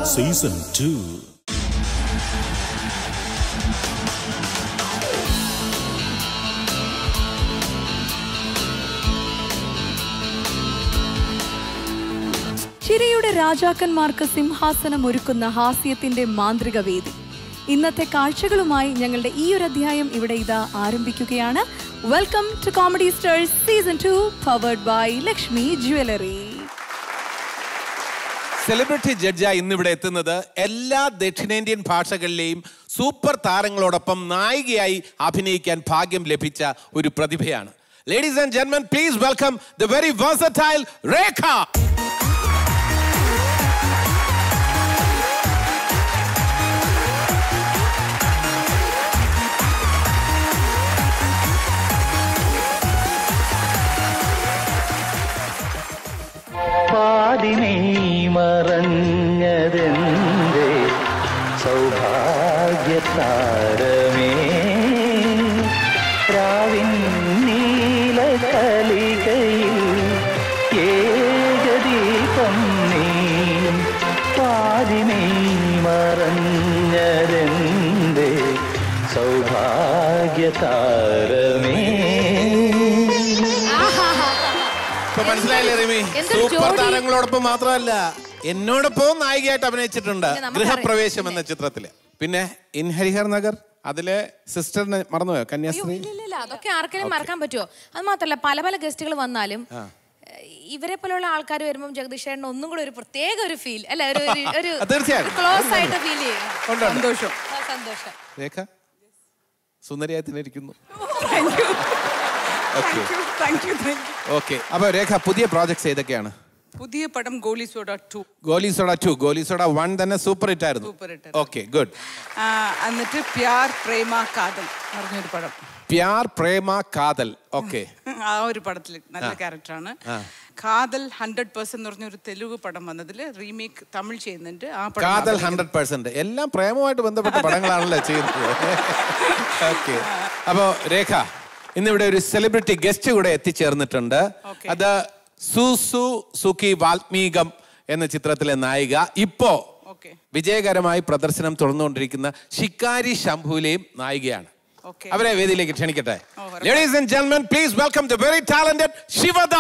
Season two ചിരിയുടെ രാജാക്കന്മാർക്ക് സിംഹാസനം ഒരുക്കുന്ന ഹാസ്യത്തിന്റെ മാന്ത്രിക വേദി ഇന്നത്തെ കാഴ്ചകളുമായി ഞങ്ങളുടെ ഈ ഒരു അധ്യായം ഇവിടെ ഇതാ ആരംഭിക്കുകയാണ് welcome to comedy stars season two powered by Lakshmi jewellery celebrity ജഡ്ജായി ഇന്നിവിടെ എത്തുന്നത് എല്ലാ ദക്ഷിണേന്ത്യൻ ഭാഷകളിലെയും സൂപ്പർ താരങ്ങളോടൊപ്പം നായികയായി അഭിനയിക്കാൻ ഭാഗ്യം ലഭിച്ച ഒരു പ്രതിഭയാണ് ലേഡീസ് ആൻഡ് ജെന്മൻ please welcome the very versatile Rekha പാതിനീ മറഞ്ഞതെന്റെ സൗഭാഗ്യതാരമേ രാവിൻ നീലകലികയിൽ ഏകദീപം നീ പാതിനീ മറഞ്ഞതെന്റെ സൗഭാഗ്യതാരമേ ഇപ്പൊ മനസ്സിലായില്ലേ റിമി എന്തൊരു സൂപ്പർ ജോഡി. താരങ്ങളോടൊപ്പം മാത്രമല്ല എന്നോടൊപ്പം നായികയായിട്ട് അഭിനയിച്ചിട്ടുണ്ട് പിന്നെ നമുക്കറിയാം. ഗൃഹപ്രവേശം എന്ന ചിത്രത്തില് പിന്നെ ഇൻ ഹരിഹർ നഗർ അതിലെ സിസ്റ്ററിനെ മറന്നുപോയോ കന്യാസ്ത്രീ ഇല്ലില്ല അതൊക്കെ ആർക്കെങ്കിലും മറക്കാൻ പറ്റുമോ അത് മാത്രമല്ല പല പല ഗസ്റ്റുകൾ വന്നാലും ഇവരെ പോലുള്ള ആൾക്കാർ വരുമ്പോൾ ജഗദീഷ് ചേട്ടൻ ഒന്നും കൂടെ ഒരു പ്രത്യേക ഒരു ഫീൽ അല്ല ഒരു ഒരു- ഒരു ആ, തീർച്ചയായും. ക്ലോസ് ആയിട്ട് ഫീൽ ചെയ്യും ഉണ്ട്, ഉണ്ട്. സന്തോഷം ആ, സന്തോഷം രേഖ സുന്ദരിയായി തന്നെ ഇരിക്കുന്നു ഓക്കെ അപ്പൊ രേഖ പുതിയ പ്രോജക്ട്സ് ഏതൊക്കെയാണ് പുതിയ പടം Goli Soda two Goli Soda two Goli Soda one തന്നെ സൂപ്പർ ഹിറ്റ് ആയിരുന്നു Super hit ഓക്കെ ഗുഡ് എന്നിട്ട് പ്യാർ പ്രേമ കാതൽ എന്ന് പറഞ്ഞൊരു പടം പ്യാർ പ്രേമ കാതൽ ഓക്കെ ആ ഒരു പടത്തിൽ നല്ല ക്യാരക്ടറാണ് കാതൽ ഹൺഡ്രഡ് പെർസെന്റ് എന്ന് പറഞ്ഞൊരു തെലുഗു പടം വന്നതിൽ റീമേക്ക് തമിഴ് ചെയ്യുന്നുണ്ട് ആ പടം കാതൽ അഭിനയിക്കുന്നു. ഹൺഡ്രഡ് പെർസെന്റ് എല്ലാം പ്രേമവുമായിട്ട് ബന്ധപ്പെട്ട പടങ്ങളാണല്ലോ ചെയ്യുന്നത് ഓക്കെ അപ്പോ രേഖ ഇന്നിവിടെ ഒരു സെലിബ്രിറ്റി ഗസ്റ്റ് കൂടെ എത്തിച്ചേർന്നിട്ടുണ്ട് Okay. അത് സുസു സുഖി വാൽമീകം എന്ന ചിത്രത്തിലെ നായിക ഇപ്പോ Okay. വിജയകരമായി പ്രദർശനം തുടർന്നുകൊണ്ടിരിക്കുന്ന ശിക്കാരി ശംഭുവിലെയും നായികയാണ് Okay. അവരെ വേദിയിലേക്ക് ക്ഷണിക്കട്ടെ ഓ, ഉറപ്പായും. ലേഡീസ് ആൻഡ് ജെന്മൻ please welcome the very talented Shivada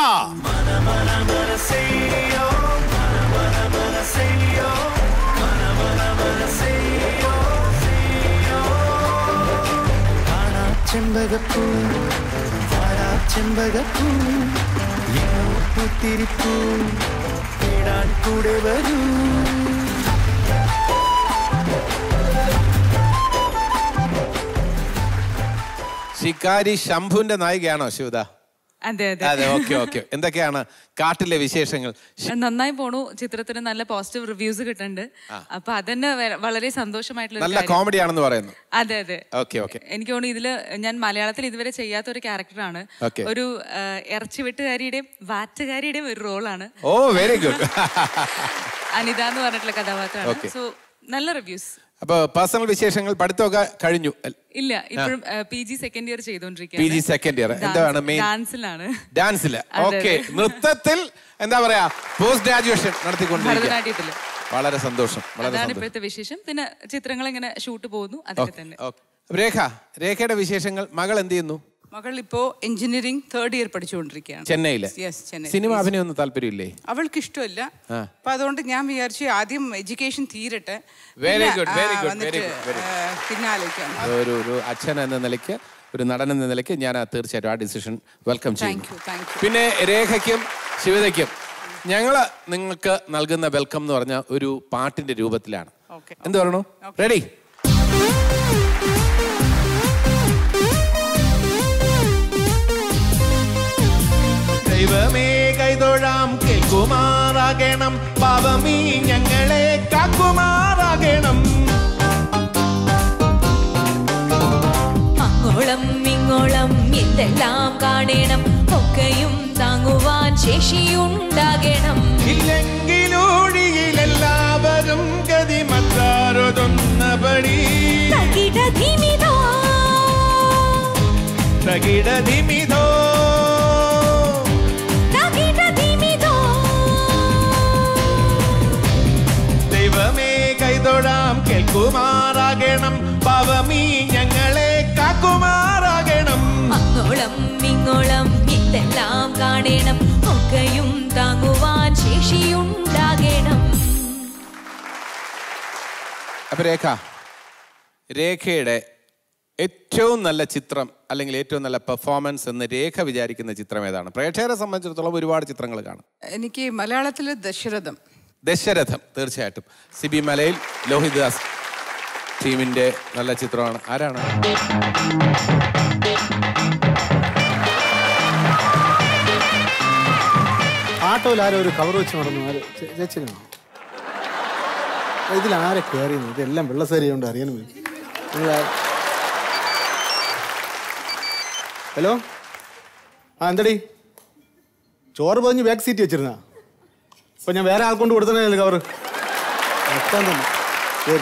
ചെമ്പകപ്പൂ വാടാ ചെമ്പകപ്പൂ എങ്ങോ പൂത്തിരിപ്പൂ തേടാൻ കൂടെ വരൂ ശിക്കാരി ശംഭുവിന്റെ നായികയാണോ ശിവദ അതെ അതെ അതെ ഓക്കെ ഓക്കെ എന്തൊക്കെയാണ് കാട്ടിലെ വിശേഷങ്ങൾ നന്നായി പോണു ചിത്രത്തിന് നല്ല പോസിറ്റീവ് റിവ്യൂസ് കിട്ടുന്നുണ്ട് അപ്പൊ അതന്നെ വെ- വളരെ സന്തോഷമായിട്ടുള്ള ഒരു നല്ല കാര്യം. കോമഡി ആണെന്ന് പറയുന്നു അതെ അതെ ഓക്കെ ഓക്കെ എനിക്ക് തോന്നുന്നു ഇതില് ഞാൻ മലയാളത്തിൽ ഇതുവരെ ചെയ്യാത്ത ഒരു ക്യാരക്ടറാണ് Okay. ഒരു ആ, ഇറച്ചിവെട്ടുകാരിയുടെയും വാറ്റുകാരിയുടെയും ഒരു റോളാണ് ഓ വെരി ഗുഡ് അനിത എന്ന് പറഞ്ഞിട്ടുള്ള Okay. കഥാപാത്രമാണ് സോ നല്ല റിവ്യൂസ് അപ്പൊ പേഴ്സണൽ വിശേഷങ്ങൾ പഠിത്തമൊക്കെ കഴിഞ്ഞു ഇല്ല ഇപ്പോഴും P G second year P G ചെയ്തോണ്ടിരിക്കുകയാണ് സെക്കൻഡ് ഇയർ എന്താണ് മെയിൻ ഡാൻസിലാണ് ഡാൻസില് അതെ, ഓക്കെ അതെ. നൃത്തത്തിൽ എന്താ പറയാ പോസ്റ്റ് ഗ്രാജുവേഷൻ നടത്തിക്കൊണ്ടിരിക്കുക ഭരതനാട്യത്തില് വളരെ സന്തോഷം വളരെ അതാണ് സന്തോഷം ഇപ്പോഴത്തെ വിശേഷം പിന്നെ ചിത്രങ്ങൾ ഇങ്ങനെ ഷൂട്ട് പോകുന്നു അതൊക്കെ തന്നെ ഓക്കെ രേഖ രേഖയുടെ വിശേഷങ്ങൾ മകൾ എന്ത് ചെയ്യുന്നു മകൾ ഇപ്പോ എഞ്ചിനീയറിംഗ് തേർഡ് ഇയർ പഠിച്ചുകൊണ്ടിരിക്കുകയാണ് ചെന്നൈയില് യെസ് ചെന്നൈ സിനിമ അഭിനയൊന്നും താല്പര്യമില്ലേ അവൾക്ക് ഇഷ്ടമില്ല ആ. അപ്പൊ അതുകൊണ്ട് ഞാൻ വിചാരിച്ചു ആദ്യം എഡ്യൂക്കേഷൻ തീരട്ടെ Very പിന്നെ, good, ആ, very good, വന്നിട്ട്, very good, very ആ, പിന്നെ ആലോചിക്കാം ഒരു ഒരു അച്ഛൻ എന്ന നിലയ്ക്ക് ഒരു നടൻ എന്ന നിലയ്ക്ക് ഞാൻ ആ തീർച്ചയായിട്ടും ആ ഡിസിഷൻ വെൽക്കം Thank ചെയ്യും you, thank you. പിന്നെ രേഖയ്ക്കും ശിവതയ്ക്കും ഞങ്ങൾ നിങ്ങൾക്ക് നൽകുന്ന വെൽക്കം എന്ന് പറഞ്ഞ ഒരു പാട്ടിന്റെ രൂപത്തിലാണ് Okay. എന്ത് പറയണു റെഡി ദൈവമേ കൈതൊഴാം കേൾക്കുമാറാകണം പാവമീ ഞങ്ങളെ കാക്കുമാറാകണം അങ്ങോളം ഇങ്ങോളം എന്തെല്ലാം കാണണം ഒക്കെയും താങ്ങുവാൻ ശേഷിയുണ്ടാകണം ഇല്ലെങ്കിലൂഴിയിലെല്ലാവരും ഗതി മറ്റാരൊതൊന്നപടി തകിടധിമിതോ, തകിടതിമിതോ തകിടധിമിതോ. ദൈവമേ തൊഴാം കേൾക്കുമാറാകണം പവമീ ഞങ്ങളെ കാക്കുമാറാകണം അങ്ങോളം ഇങ്ങോളം എന്തെല്ലാം കാണണം ഒക്കെയും താങ്ങുവാൻ ശേഷിയുണ്ടാകണം അപ്പൊ രേഖ രേഖയുടെ ഏറ്റവും നല്ല ചിത്രം അല്ലെങ്കിൽ ഏറ്റവും നല്ല പെർഫോമൻസ് എന്ന് രേഖ വിചാരിക്കുന്ന ചിത്രം ഏതാണ് പ്രേക്ഷകരെ സംബന്ധിച്ചിടത്തോളം ഒരുപാട് ചിത്രങ്ങൾ കാണും എനിക്ക് മലയാളത്തിൽ ദശരഥം ദശരഥം തീർച്ചയായിട്ടും സിബി മലയിൽ ലോഹിതദാസ് ടീമിന്റെ നല്ല ചിത്രമാണ് ആരാണ് ആട്ടോയിൽ ആരോ ഒരു കവർ വെച്ച് നടന്നു ആര് ചേ- ചേച്ചിനാണോ ഇതിൽ ആരെ കയറിയെന്ന് ഇതെല്ലാം വെള്ളസേരി കൊണ്ട് അറിയാനും വയ്യ. നിങ്ങൾ ആ- ഹലോ ആ എന്തടി ചോറ് പതിഞ്ഞ് ബാക്ക് സീറ്റ് വെച്ചിരുന്നാ അപ്പൊ ഞാൻ വേറെ ആൾക്കൊണ്ട് കൊടുത്തേ കവർ എത്താൻ തന്നെ ശരി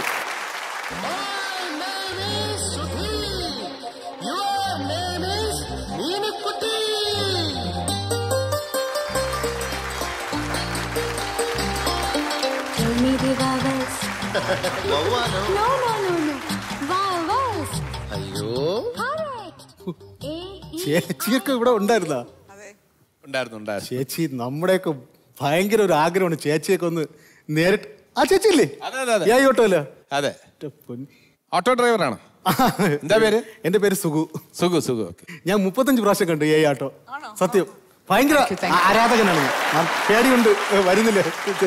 ചേച്ചിയൊക്കെ ഇവിടെ ഉണ്ടായിരുന്നാ ഉണ്ടായിരുന്നു ഉണ്ടായിരുന്നു ചേച്ചി നമ്മുടെയൊക്കെ ഭയങ്കര ഒരു ആഗ്രഹമാണ് ചേച്ചിയൊക്കെ ഒന്ന് നേരിട്ട് ആ ചേച്ചി ഇല്ലേ അതെ, അതെ, അതെ. ഏ ഓട്ടോല്ലോ അതെ ഓട്ടോ ഡ്രൈവറാണ് എന്താ പേര് എന്റെ പേര് സുഗു സുഖു സുഖു ഓക്കെ ഞാൻ മുപ്പത്തഞ്ച് പ്രാവശ്യം കണ്ടു ഏ ആട്ടോ സത്യം ഭയങ്കര ആ- ആരാധകനാണ് ഞാൻ. ഞാൻ പേടിയുണ്ട് ഏ, വരുന്നില്ല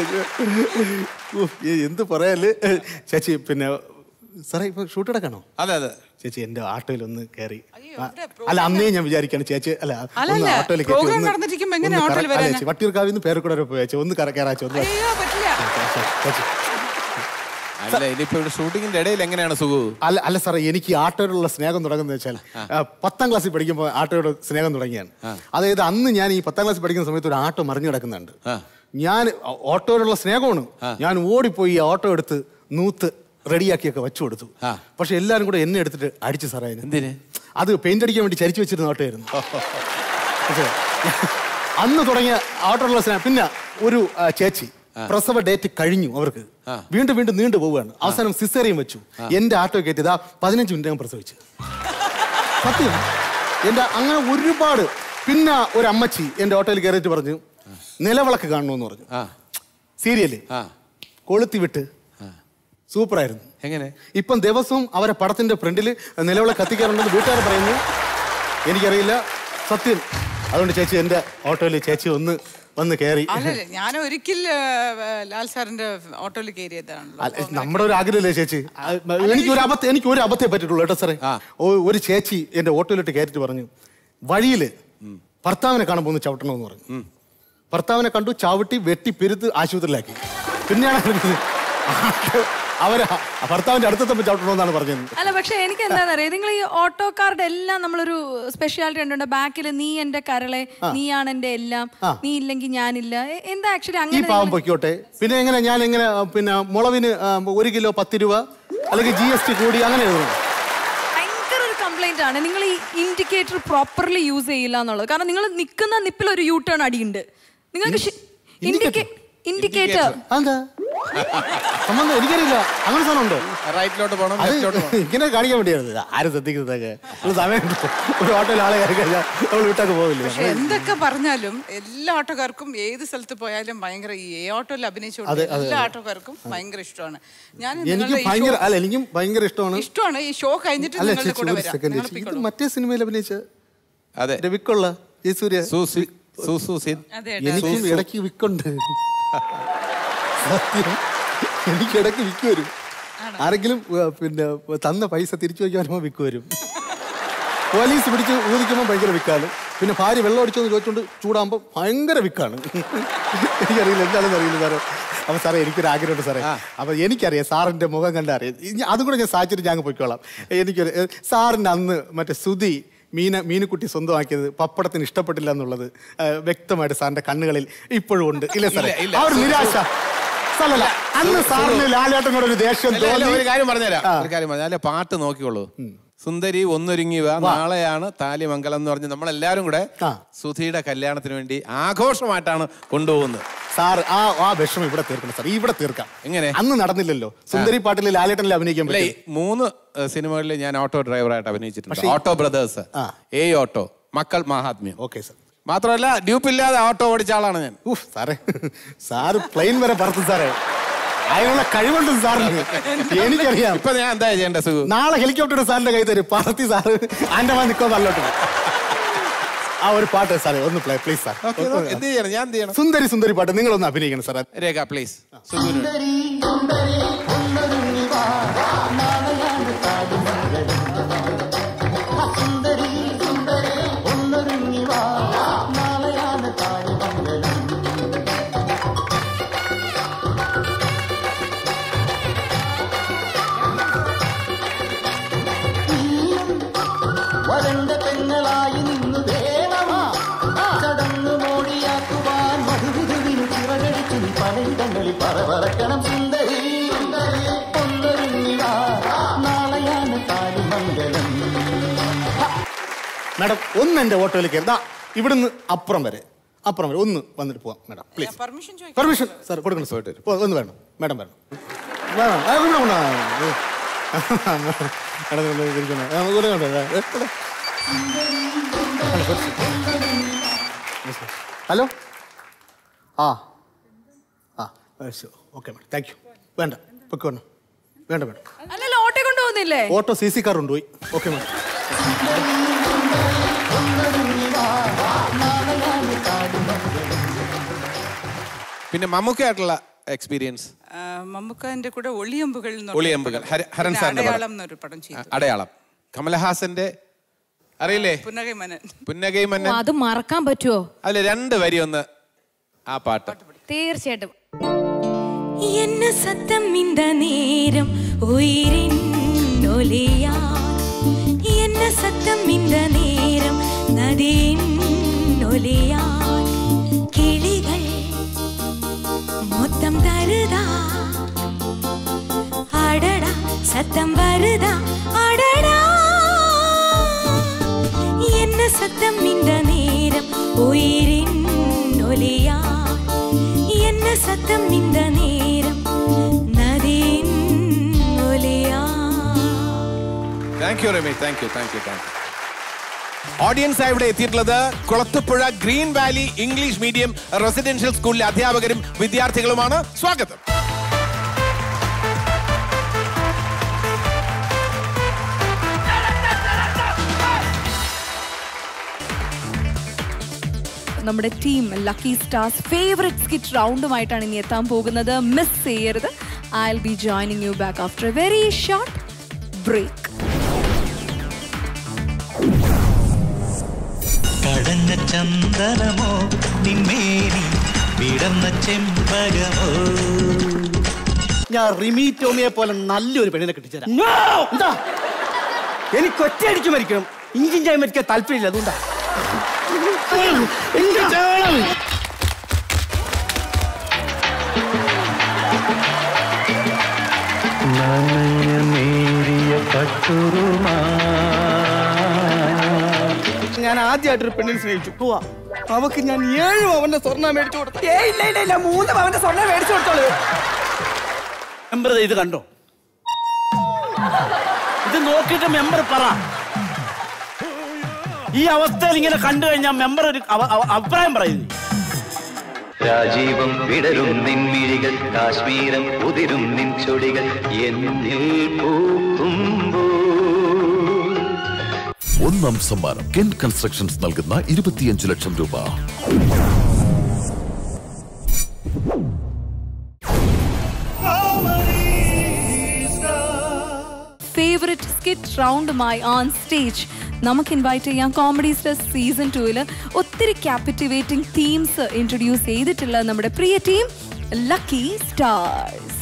ഓ, ഏ, എന്ത് പറയാല് ഏ, ചേച്ചി പിന്നെ സാറേ ഇപ്പൊ ഷൂട്ട് എടുക്കണോ അതെ അതെ ചേച്ചി എന്റെ ആട്ടോയിൽ ഒന്ന് കയറി ആ, അല്ല അന്നേ ഞാൻ വിചാരിക്കാണ് ചേച്ചി അല്ല ഒന്ന് അല്ലല്ല, ആട്ടോയിൽ കയറ്റി program ഒന്ന് നടന്നിരിക്കുമ്പോ എങ്ങനെ ഒന്ന് ആട്ടോയിൽ കറ- അല്ല വരാനാ? ചേച്ചി വട്ടിയൂർക്കാവിൽ നിന്ന് പേരക്കൂടെ വരെ പോയി ചേച്ചി ഒന്ന് കറ കയറാച്ചോ ഒന്ന് അയ്യോ പറ്റില്ല ചേച്ചി അല്ല ഇനിയിപ്പോ ഇവിടെ ഷൂട്ടിങ്ങിന്റെ ഇടയിൽ എങ്ങനെയാണ് സുഖു അല്ല അല്ല സാറേ എനിക്ക് ആട്ടോയോടുള്ള സ്നേഹം തുടങ്ങുന്നത് വെച്ചാൽ ആ, പത്താം ക്ലാസ്സിൽ പഠിക്കുമ്പോൾ ആട്ടോയോട് സ്നേഹം തുടങ്ങിയാണ് അതായത് അന്ന് ഞാൻ ഈ പത്താം ക്ലാസ്സിൽ പഠിക്കുന്ന സമയത്ത് ഒരു ആട്ടോ മറിഞ്ഞു കിടക്കുന്നുണ്ട് ഞാൻ ഓട്ടോയോടുള്ള സ്നേഹമാണ് ഞാൻ ഓടിപ്പോയി ഈ ഓട്ടോ എടുത്ത് നൂത്ത് റെഡിയാക്കിയൊക്കെ വെച്ചു കൊടുത്തു പക്ഷെ എല്ലാവരും കൂടെ എന്നെ എടുത്തിട്ട് അടിച്ചു സാറേ അതിന്. എന്തിന് അത് പെയിന്റ് അടിക്കാൻ വേണ്ടി ചരിച്ചു വെച്ചിരുന്ന ഓട്ടോയായിരുന്നു മനസ്സിലായോ? അന്ന് തുടങ്ങിയ ഓട്ടോയുള്ള സ്നേഹം പിന്നെ ഒരു ആ, ചേച്ചി പ്രസവ ഡേറ്റ് കഴിഞ്ഞു അവർക്ക് വീണ്ടും വീണ്ടും നീണ്ടു പോവുകയാണ് അവസാനം സിസേറിയും വെച്ചു എന്റെ ആട്ടോ കയറ്റി ഇതാ പതിനഞ്ച് മിനിറ്റ് ഞാൻ പ്രസവിച്ചു സത്യം എന്റെ അങ്ങനെ ഒരുപാട് പിന്നെ ഒരു അമ്മച്ചി എന്റെ ഓട്ടോയിൽ കയറിയിട്ട് പറഞ്ഞു നിലവിളക്ക് കാണണമെന്ന് പറഞ്ഞു സീരിയല് കൊളുത്തി വിട്ട് സൂപ്പറായിരുന്നു എങ്ങനെ ഇപ്പം ദിവസവും അവരെ പടത്തിന്റെ ഫ്രണ്ടിൽ നിലവിളക്ക് കത്തിക്കാറുണ്ടെന്ന് വീട്ടുകാർ പറയുന്നു എനിക്കറിയില്ല സത്യം അതുകൊണ്ട് ചേച്ചി എന്റെ ഓട്ടോയിൽ ചേച്ചി ഒന്ന് വന്ന് കയറി അല്ലല്ല ഞാൻ ഒരിക്കൽ ലാൽ സാറിന്റെ ഓട്ടോയിൽ കയറിയതാണല്ലോ അല്ല, നമ്മുടെ ഒരു ആഗ്രഹമല്ലേ ചേച്ചി ആ, എനിക്ക് ഒരു അബദ്ധം എനിക്ക് ഒരു അബദ്ധേ പറ്റിട്ടുള്ളൂ കേട്ടോ സാറേ ഓ- ഒരു ചേച്ചി എന്റെ ഓട്ടോയിലിട്ട് കയറ്റിട്ട് പറഞ്ഞു വഴിയില് ഭർത്താവിനെ കാണാൻ പോകുന്നു ചവിട്ടണമെന്ന് പറഞ്ഞു ഭർത്താവിനെ കണ്ടു ചവിട്ടി വെട്ടി പെരുത്ത് ആശുപത്രിയിലാക്കി പിന്നെയാണ് അറിഞ്ഞത് അവര് ഭർത്താവിന്റെ അടുത്തെത്തപ്പോൾ ചവിട്ടണമെന്നാണ് പറഞ്ഞത് അല്ല പക്ഷെ എനിക്ക് എന്താണെന്നറിയാം നിങ്ങൾ ഈ ഓട്ടോക്കാരുടെ എല്ലാം നമ്മളൊരു സ്പെഷ്യാലിറ്റി ഉണ്ട് ബാക്കിൽ നീ എന്റെ കരളെ നീയാണ് എന്റെ എല്ലാം ആ. നീ ഇല്ലെങ്കിൽ ഞാനില്ല എ- എന്താ ആക്ച്വലി ഈ അങ്ങനെ പാവം പൊയ്ക്കോട്ടെ പിന്നെ എങ്ങനെ ഞാൻ എങ്ങനെ ആ, പിന്നെ മുളവിന് ആ, ഒരു കിലോ പത്ത് രൂപ അല്ലെങ്കിൽ ജി എസ് ടി കൂടി അങ്ങനെ എഴുതണം ഭയങ്കര ഒരു കംപ്ലൈന്റ് ആണ് നിങ്ങൾ ഈ ഇൻഡിക്കേറ്റർ പ്രോപ്പർലി യൂസ് ചെയ്യില്ല എന്നുള്ളത് കാരണം നിങ്ങൾ നിൽക്കുന്ന നിപ്പിൽ ഒരു യൂ ടേൺ അടിയുണ്ട് നിങ്ങൾക്ക് ഇൻഡിക്കേറ്റർ അതെന്താ സംബന്ധം എനിക്കറിയില്ല അങ്ങനെ സാധനം ഉണ്ടോ റൈറ്റിലോട്ട് പോകണം അത് ലെഫ്റ്റിലോട്ട് പോകണം ഇങ്ങനെ കാണിക്കാൻ വേണ്ടിയായിരുന്നു ആരും ശ്രദ്ധിക്കുന്നതൊക്കെ ഒരു സമയം കിട്ടും. ഒരു ഓട്ടോയിൽ ആളെ കയറി കഴിഞ്ഞാൽ നമ്മൾ വിട്ടൊക്കെ പോകില്ല പക്ഷെ എന്തൊക്കെ പറഞ്ഞാലും എല്ലാ ഓട്ടോക്കാർക്കും ഏത് സ്ഥലത്ത് പോയാലും ഭയങ്കര ഈ ഏ ഓട്ടോയിൽ അഭിനയിച്ചുകൊണ്ട് അതെ, അതെ, എല്ലാ അതെ. ഓട്ടോക്കാർക്കും ഭയങ്കര ഇഷ്ടമാണ് ഞാൻ എനിക്ക് നിങ്ങളുടെ ഈ ഭയങ്കര show- അല്ല എനിക്കും ഭയങ്കര ഇഷ്ടമാണ് ഇഷ്ടമാണ് ഈ ഷോ കഴിഞ്ഞിട്ട് അല്ല നിങ്ങളുടെ ചേച്ചി കൂടെ ഒരു വരാം സെക്കൻഡ് നിങ്ങൾ ഇത് പൊയ്ക്കോളൂ. മറ്റേ സിനിമയിൽ അഭിനയിച്ച അതെ രവിക്കുള്ള ജയസൂര്യ സൂസി സൂസൂസിൻ അതെ എനിക്കും ഇടയ്ക്ക് വിക്കുണ്ട് സത്യം എനിക്ക് ഇടയ്ക്ക് വിക്ക് വരും ആരെങ്കിലും ഏ, പിന്നെ തന്ന പൈസ തിരിച്ചു വയ്ക്കാൻ വരുമ്പോൾ വിക്ക് വരും പോലീസ് പിടിച്ച് ഊതിക്കുമ്പോൾ ഭയങ്കര വിക്കാണ് പിന്നെ ഭാര്യ വെള്ളം അടിച്ചോന്ന് ചോദിച്ചുകൊണ്ട് ചൂടാകുമ്പോൾ ഭയങ്കര വിക്കാണ് എനിക്കറിയില്ല എന്താണെന്ന് അറിയില്ല സാറേ അപ്പൊ സാറേ എനിക്കൊരു ആഗ്രഹമുണ്ട് സാറേ അപ്പൊ എനിക്കറിയാം സാറിന്റെ മുഖം കണ്ടാ അറിയാം ഇനി അതും കൂടെ ഞാൻ സാധിച്ചിട്ട് ഞാൻ അങ്ങ് പൊയ്ക്കോളാം എനിക്കൊരു ഏ, സാറിന്റെ അന്ന് മറ്റേ സുധി മീന മീനുക്കുട്ടി സ്വന്തമാക്കിയത് പപ്പടത്തിന് ഇഷ്ടപ്പെട്ടില്ല എന്നുള്ളത് ഏ, വ്യക്തമായിട്ട് സാറിന്റെ കണ്ണുകളിൽ ഇപ്പോഴും ഉണ്ട് ഇല്ല സാറേ ഇല്ല, ഇല്ല. ആ ഒരു നിരാശ സാറല്ല അന്ന് സാറിന് ലാലേട്ടനോട് ഒരു ദേഷ്യം അല്ല, അല്ല, തോന്നി ഒരു കാര്യം പറഞ്ഞുതരാം ആ. ഒരു കാര്യം പറഞ്ഞു അല്ലെ പാട്ട് നോക്കിക്കോളൂ സുന്ദരി ഒന്നൊരുങ്ങി വാ നാളെയാണ് താലിമംഗലം എന്ന് പറഞ്ഞ് നമ്മളെല്ലാരും കൂടെ ആ. സുധിയുടെ കല്യാണത്തിന് വേണ്ടി ആഘോഷമായിട്ടാണ് കൊണ്ടുപോകുന്നത് സാർ ആ ആ വിഷമം ഇവിടെ തീർക്കണം സാർ ഇവിടെ തീർക്കാം എങ്ങനെ? അന്ന് നടന്നില്ലല്ലോ സുന്ദരി പാട്ടിൽ ലാലേട്ടനിൽ അഭിനയിക്കാൻ അല്ലേ പറ്റും മൂന്ന് ഏഹ്, സിനിമകളിൽ ഞാൻ ഓട്ടോ ഡ്രൈവറായിട്ട് അഭിനയിച്ചിട്ടുണ്ട് പക്ഷേ ഈ- ഓട്ടോ ബ്രദേഴ്സ് ആ. ഏ ഓട്ടോ മക്കൾ മഹാത്മ്യം ഓക്കെ സാർ മാത്രമല്ല ഡ്യൂപ്പില്ലാതെ ഓട്ടോ ഓടിച്ച ആളാണ് ഞാൻ ഊഹ് സാറേ സാറ് പ്ലെയിൻ വരെ പറത്തും സാറേ അതിനുള്ള കഴിവുണ്ട് സാറിന് എനിക്കറിയാം ഇപ്പൊ ഞാൻ എന്താ ചെയ്യേണ്ട സുഖു നാളെ ഹെലികോപ്റ്റർ സാറിന്റെ കൈ തരും പറത്തി സാറ് ആൻഡമാൻ നിൽക്കോ നല്ലോട്ട് ആ ഒരു പാട്ട് സാറേ ഒന്ന് play please sir okay, okay. എന്ത് ചെയ്യണം ഞാൻ എന്ത് ചെയ്യണം സുന്ദരി സുന്ദരി പാട്ട് നിങ്ങളൊന്ന് അഭിനയിക്കണം സാർ രേഖ പ്ലീസ് സുഖുവിന് വരണ്ട പെങ്ങളായി നിന്നു വേണമാ ചടങ്ങ് മോടിയാക്കുവാൻ മധുവിധുവിന് ചിറകടിച്ചു നീ പലയിടങ്ങളിൽ പറവറക്കണം സുന്ദരി ഒന്നൊരുങ്ങിവാ നാളെയാണ് താലിമംഗലം മാഡം ഒന്ന് എന്റെ ഓട്ടോയിൽ കയറി ഇവിടുന്ന് അപ്പുറം വരെ അപ്പുറം വരെ ഒന്ന് വന്നിട്ട് പോവാം മാഡം പ്ലീസ് പെർമിഷൻ ചോദിക്കാം പെർമിഷൻ സാർ കൊടുക്കണം സാർ പോ, ഒന്ന് വേണം മാഡം വേണം വേണം ആ, ഇവിടെ കൊണ്ടുവാ. മാഡം ഇവിടെ ഇരിക്കുന്നു. ആ, ഇവിടെ കൊണ്ട് വാ. ഏ, ഇവിടെ. ഹലോ ആ ആ ഓക്കെ മാഡം താങ്ക് യു വേണ്ട പൊക്കോണം വേണ്ട വേണ്ട അല്ലല്ലോ ഓട്ടോ കൊണ്ടുപോകുന്നില്ലേ ഓട്ടോ സി സി കാർ കൊണ്ടുപോയി ഓക്കെ മാഡം പിന്നെ മമ്മൂക്കയായിട്ടുള്ള എക്സ്പീരിയൻസ് ആ, മമ്മൂക്കാന്റെ കൂടെ ഒളിയമ്പുകൾ എന്ന് പറഞ്ഞ ഒളിയമ്പുകൾ. പടം. ഹര- ഹരൻ പിന്നെ സാറിന്റെ പടം. അടയാളം എന്നൊരു പടം ചെയ്തു അടയാളം കമലഹാസന്റെ അറിയില്ലേ പുന്നകൈ മനൻ പുന്നകൈ ഓ, മന്നൻ അത് മറക്കാൻ പറ്റുമോ അതിൽ രണ്ട് വരി ഒന്ന് ആ പാട്ട് തീർച്ചയായിട്ടും என்ன சத்தம் இந்த நேரம் உயிரின் ஒலியா என்ன சத்தம் இந்த நேரம் நதியின் ஒலியா கிளிகள் மொத்தம் தருதா அடடா சத்தம் வருதா அடடா என்ன சத்தம் இந்த நேரம் உயிரின் ஒலியா என்ன சத்தம் இந்த நேரம் நதியின் ஒலியா thank you Ramesh thank you thank you thank you audience ഇവിടെ എത്തിയിട്ടുള്ളത് Kulathupuzha green valley English medium residential സ്കൂളിലെ അധ്യാപകരും വിദ്യാർത്ഥികളുമാണ് സ്വാഗതം നമ്മുടെ team lucky stars favourite skit റൗണ്ടുമായിട്ടാണ് ഇനി എത്താൻ പോകുന്നത് മിസ് ചെയ്യരുത് I will be joining you back after a very short break കടഞ്ഞ ചന്ദനമോ നിന്മേനി വിടന്ന ചെമ്പകമോ ഞാൻ റിമി ടോമിയെ പോലെ നല്ലൊരു പെണ്ണിനെ കെട്ടിച്ചേരാം എന്താ എനിക്ക് ഒറ്റയടിക്ക് മരിക്കണം ഇഞ്ചിൻ ചായ മരിക്കാൻ താല്പര്യമില്ല അതുകൊണ്ടാ എനിക്ക് ചെയ്യണം. നനഞ്ഞ നേരിയ പട്ടുറുമാ ഞാൻ ആദ്യമായിട്ടൊരു പെണ്ണിനെ സ്നേഹിച്ചു പോവാ അവക്ക് ഞാൻ ഏഴ് പവന്റെ സ്വർണ്ണ മേടിച്ചു കൊടുത്തു ഏ ഇല്ല ഇല്ല ഇല്ല മൂന്ന് പവന്റെ സ്വർണ്ണ മേടിച്ചു കൊടുത്തോളൂ മെമ്പർ ഇത് കണ്ടോ ഇത് നോക്കിയിട്ട് മെമ്പർ പറ ഈ അവസ്ഥയിൽ ഇങ്ങനെ കണ്ടു കഴിഞ്ഞാൽ മെമ്പർ ഒരു അവ- അവ- അഭിപ്രായം പറയുന്നു രാജീവം വിടരും നിൻമിഴികൾ കാശ്മീരം ഉതിരും നിൻ ചൊടികൾ എന്നിൽ പൂക്കുമ്പോൾ ഒന്നാം സമ്മാനം കെൻ കൺസ്ട്രക്ഷൻസ് നൽകുന്ന ഇരുപത്തിയഞ്ച് ലക്ഷം രൂപ ഫേവറേറ്റ് സ്കിറ്റ് റൗണ്ടുമായി ഓൺ സ്റ്റേജ് നമുക്ക് ഇൻവൈറ്റ് ചെയ്യാം കോമഡി സ്റ്റേഴ്സ് സീസൺ ടൂവിൽ ഒത്തിരി ക്യാപിറ്റിവേറ്റിംഗ് തീംസ് ഇൻട്രൊഡ്യൂസ് ചെയ്തിട്ടുള്ള നമ്മുടെ പ്രിയ ടീം ലക്കി സ്റ്റാർസ്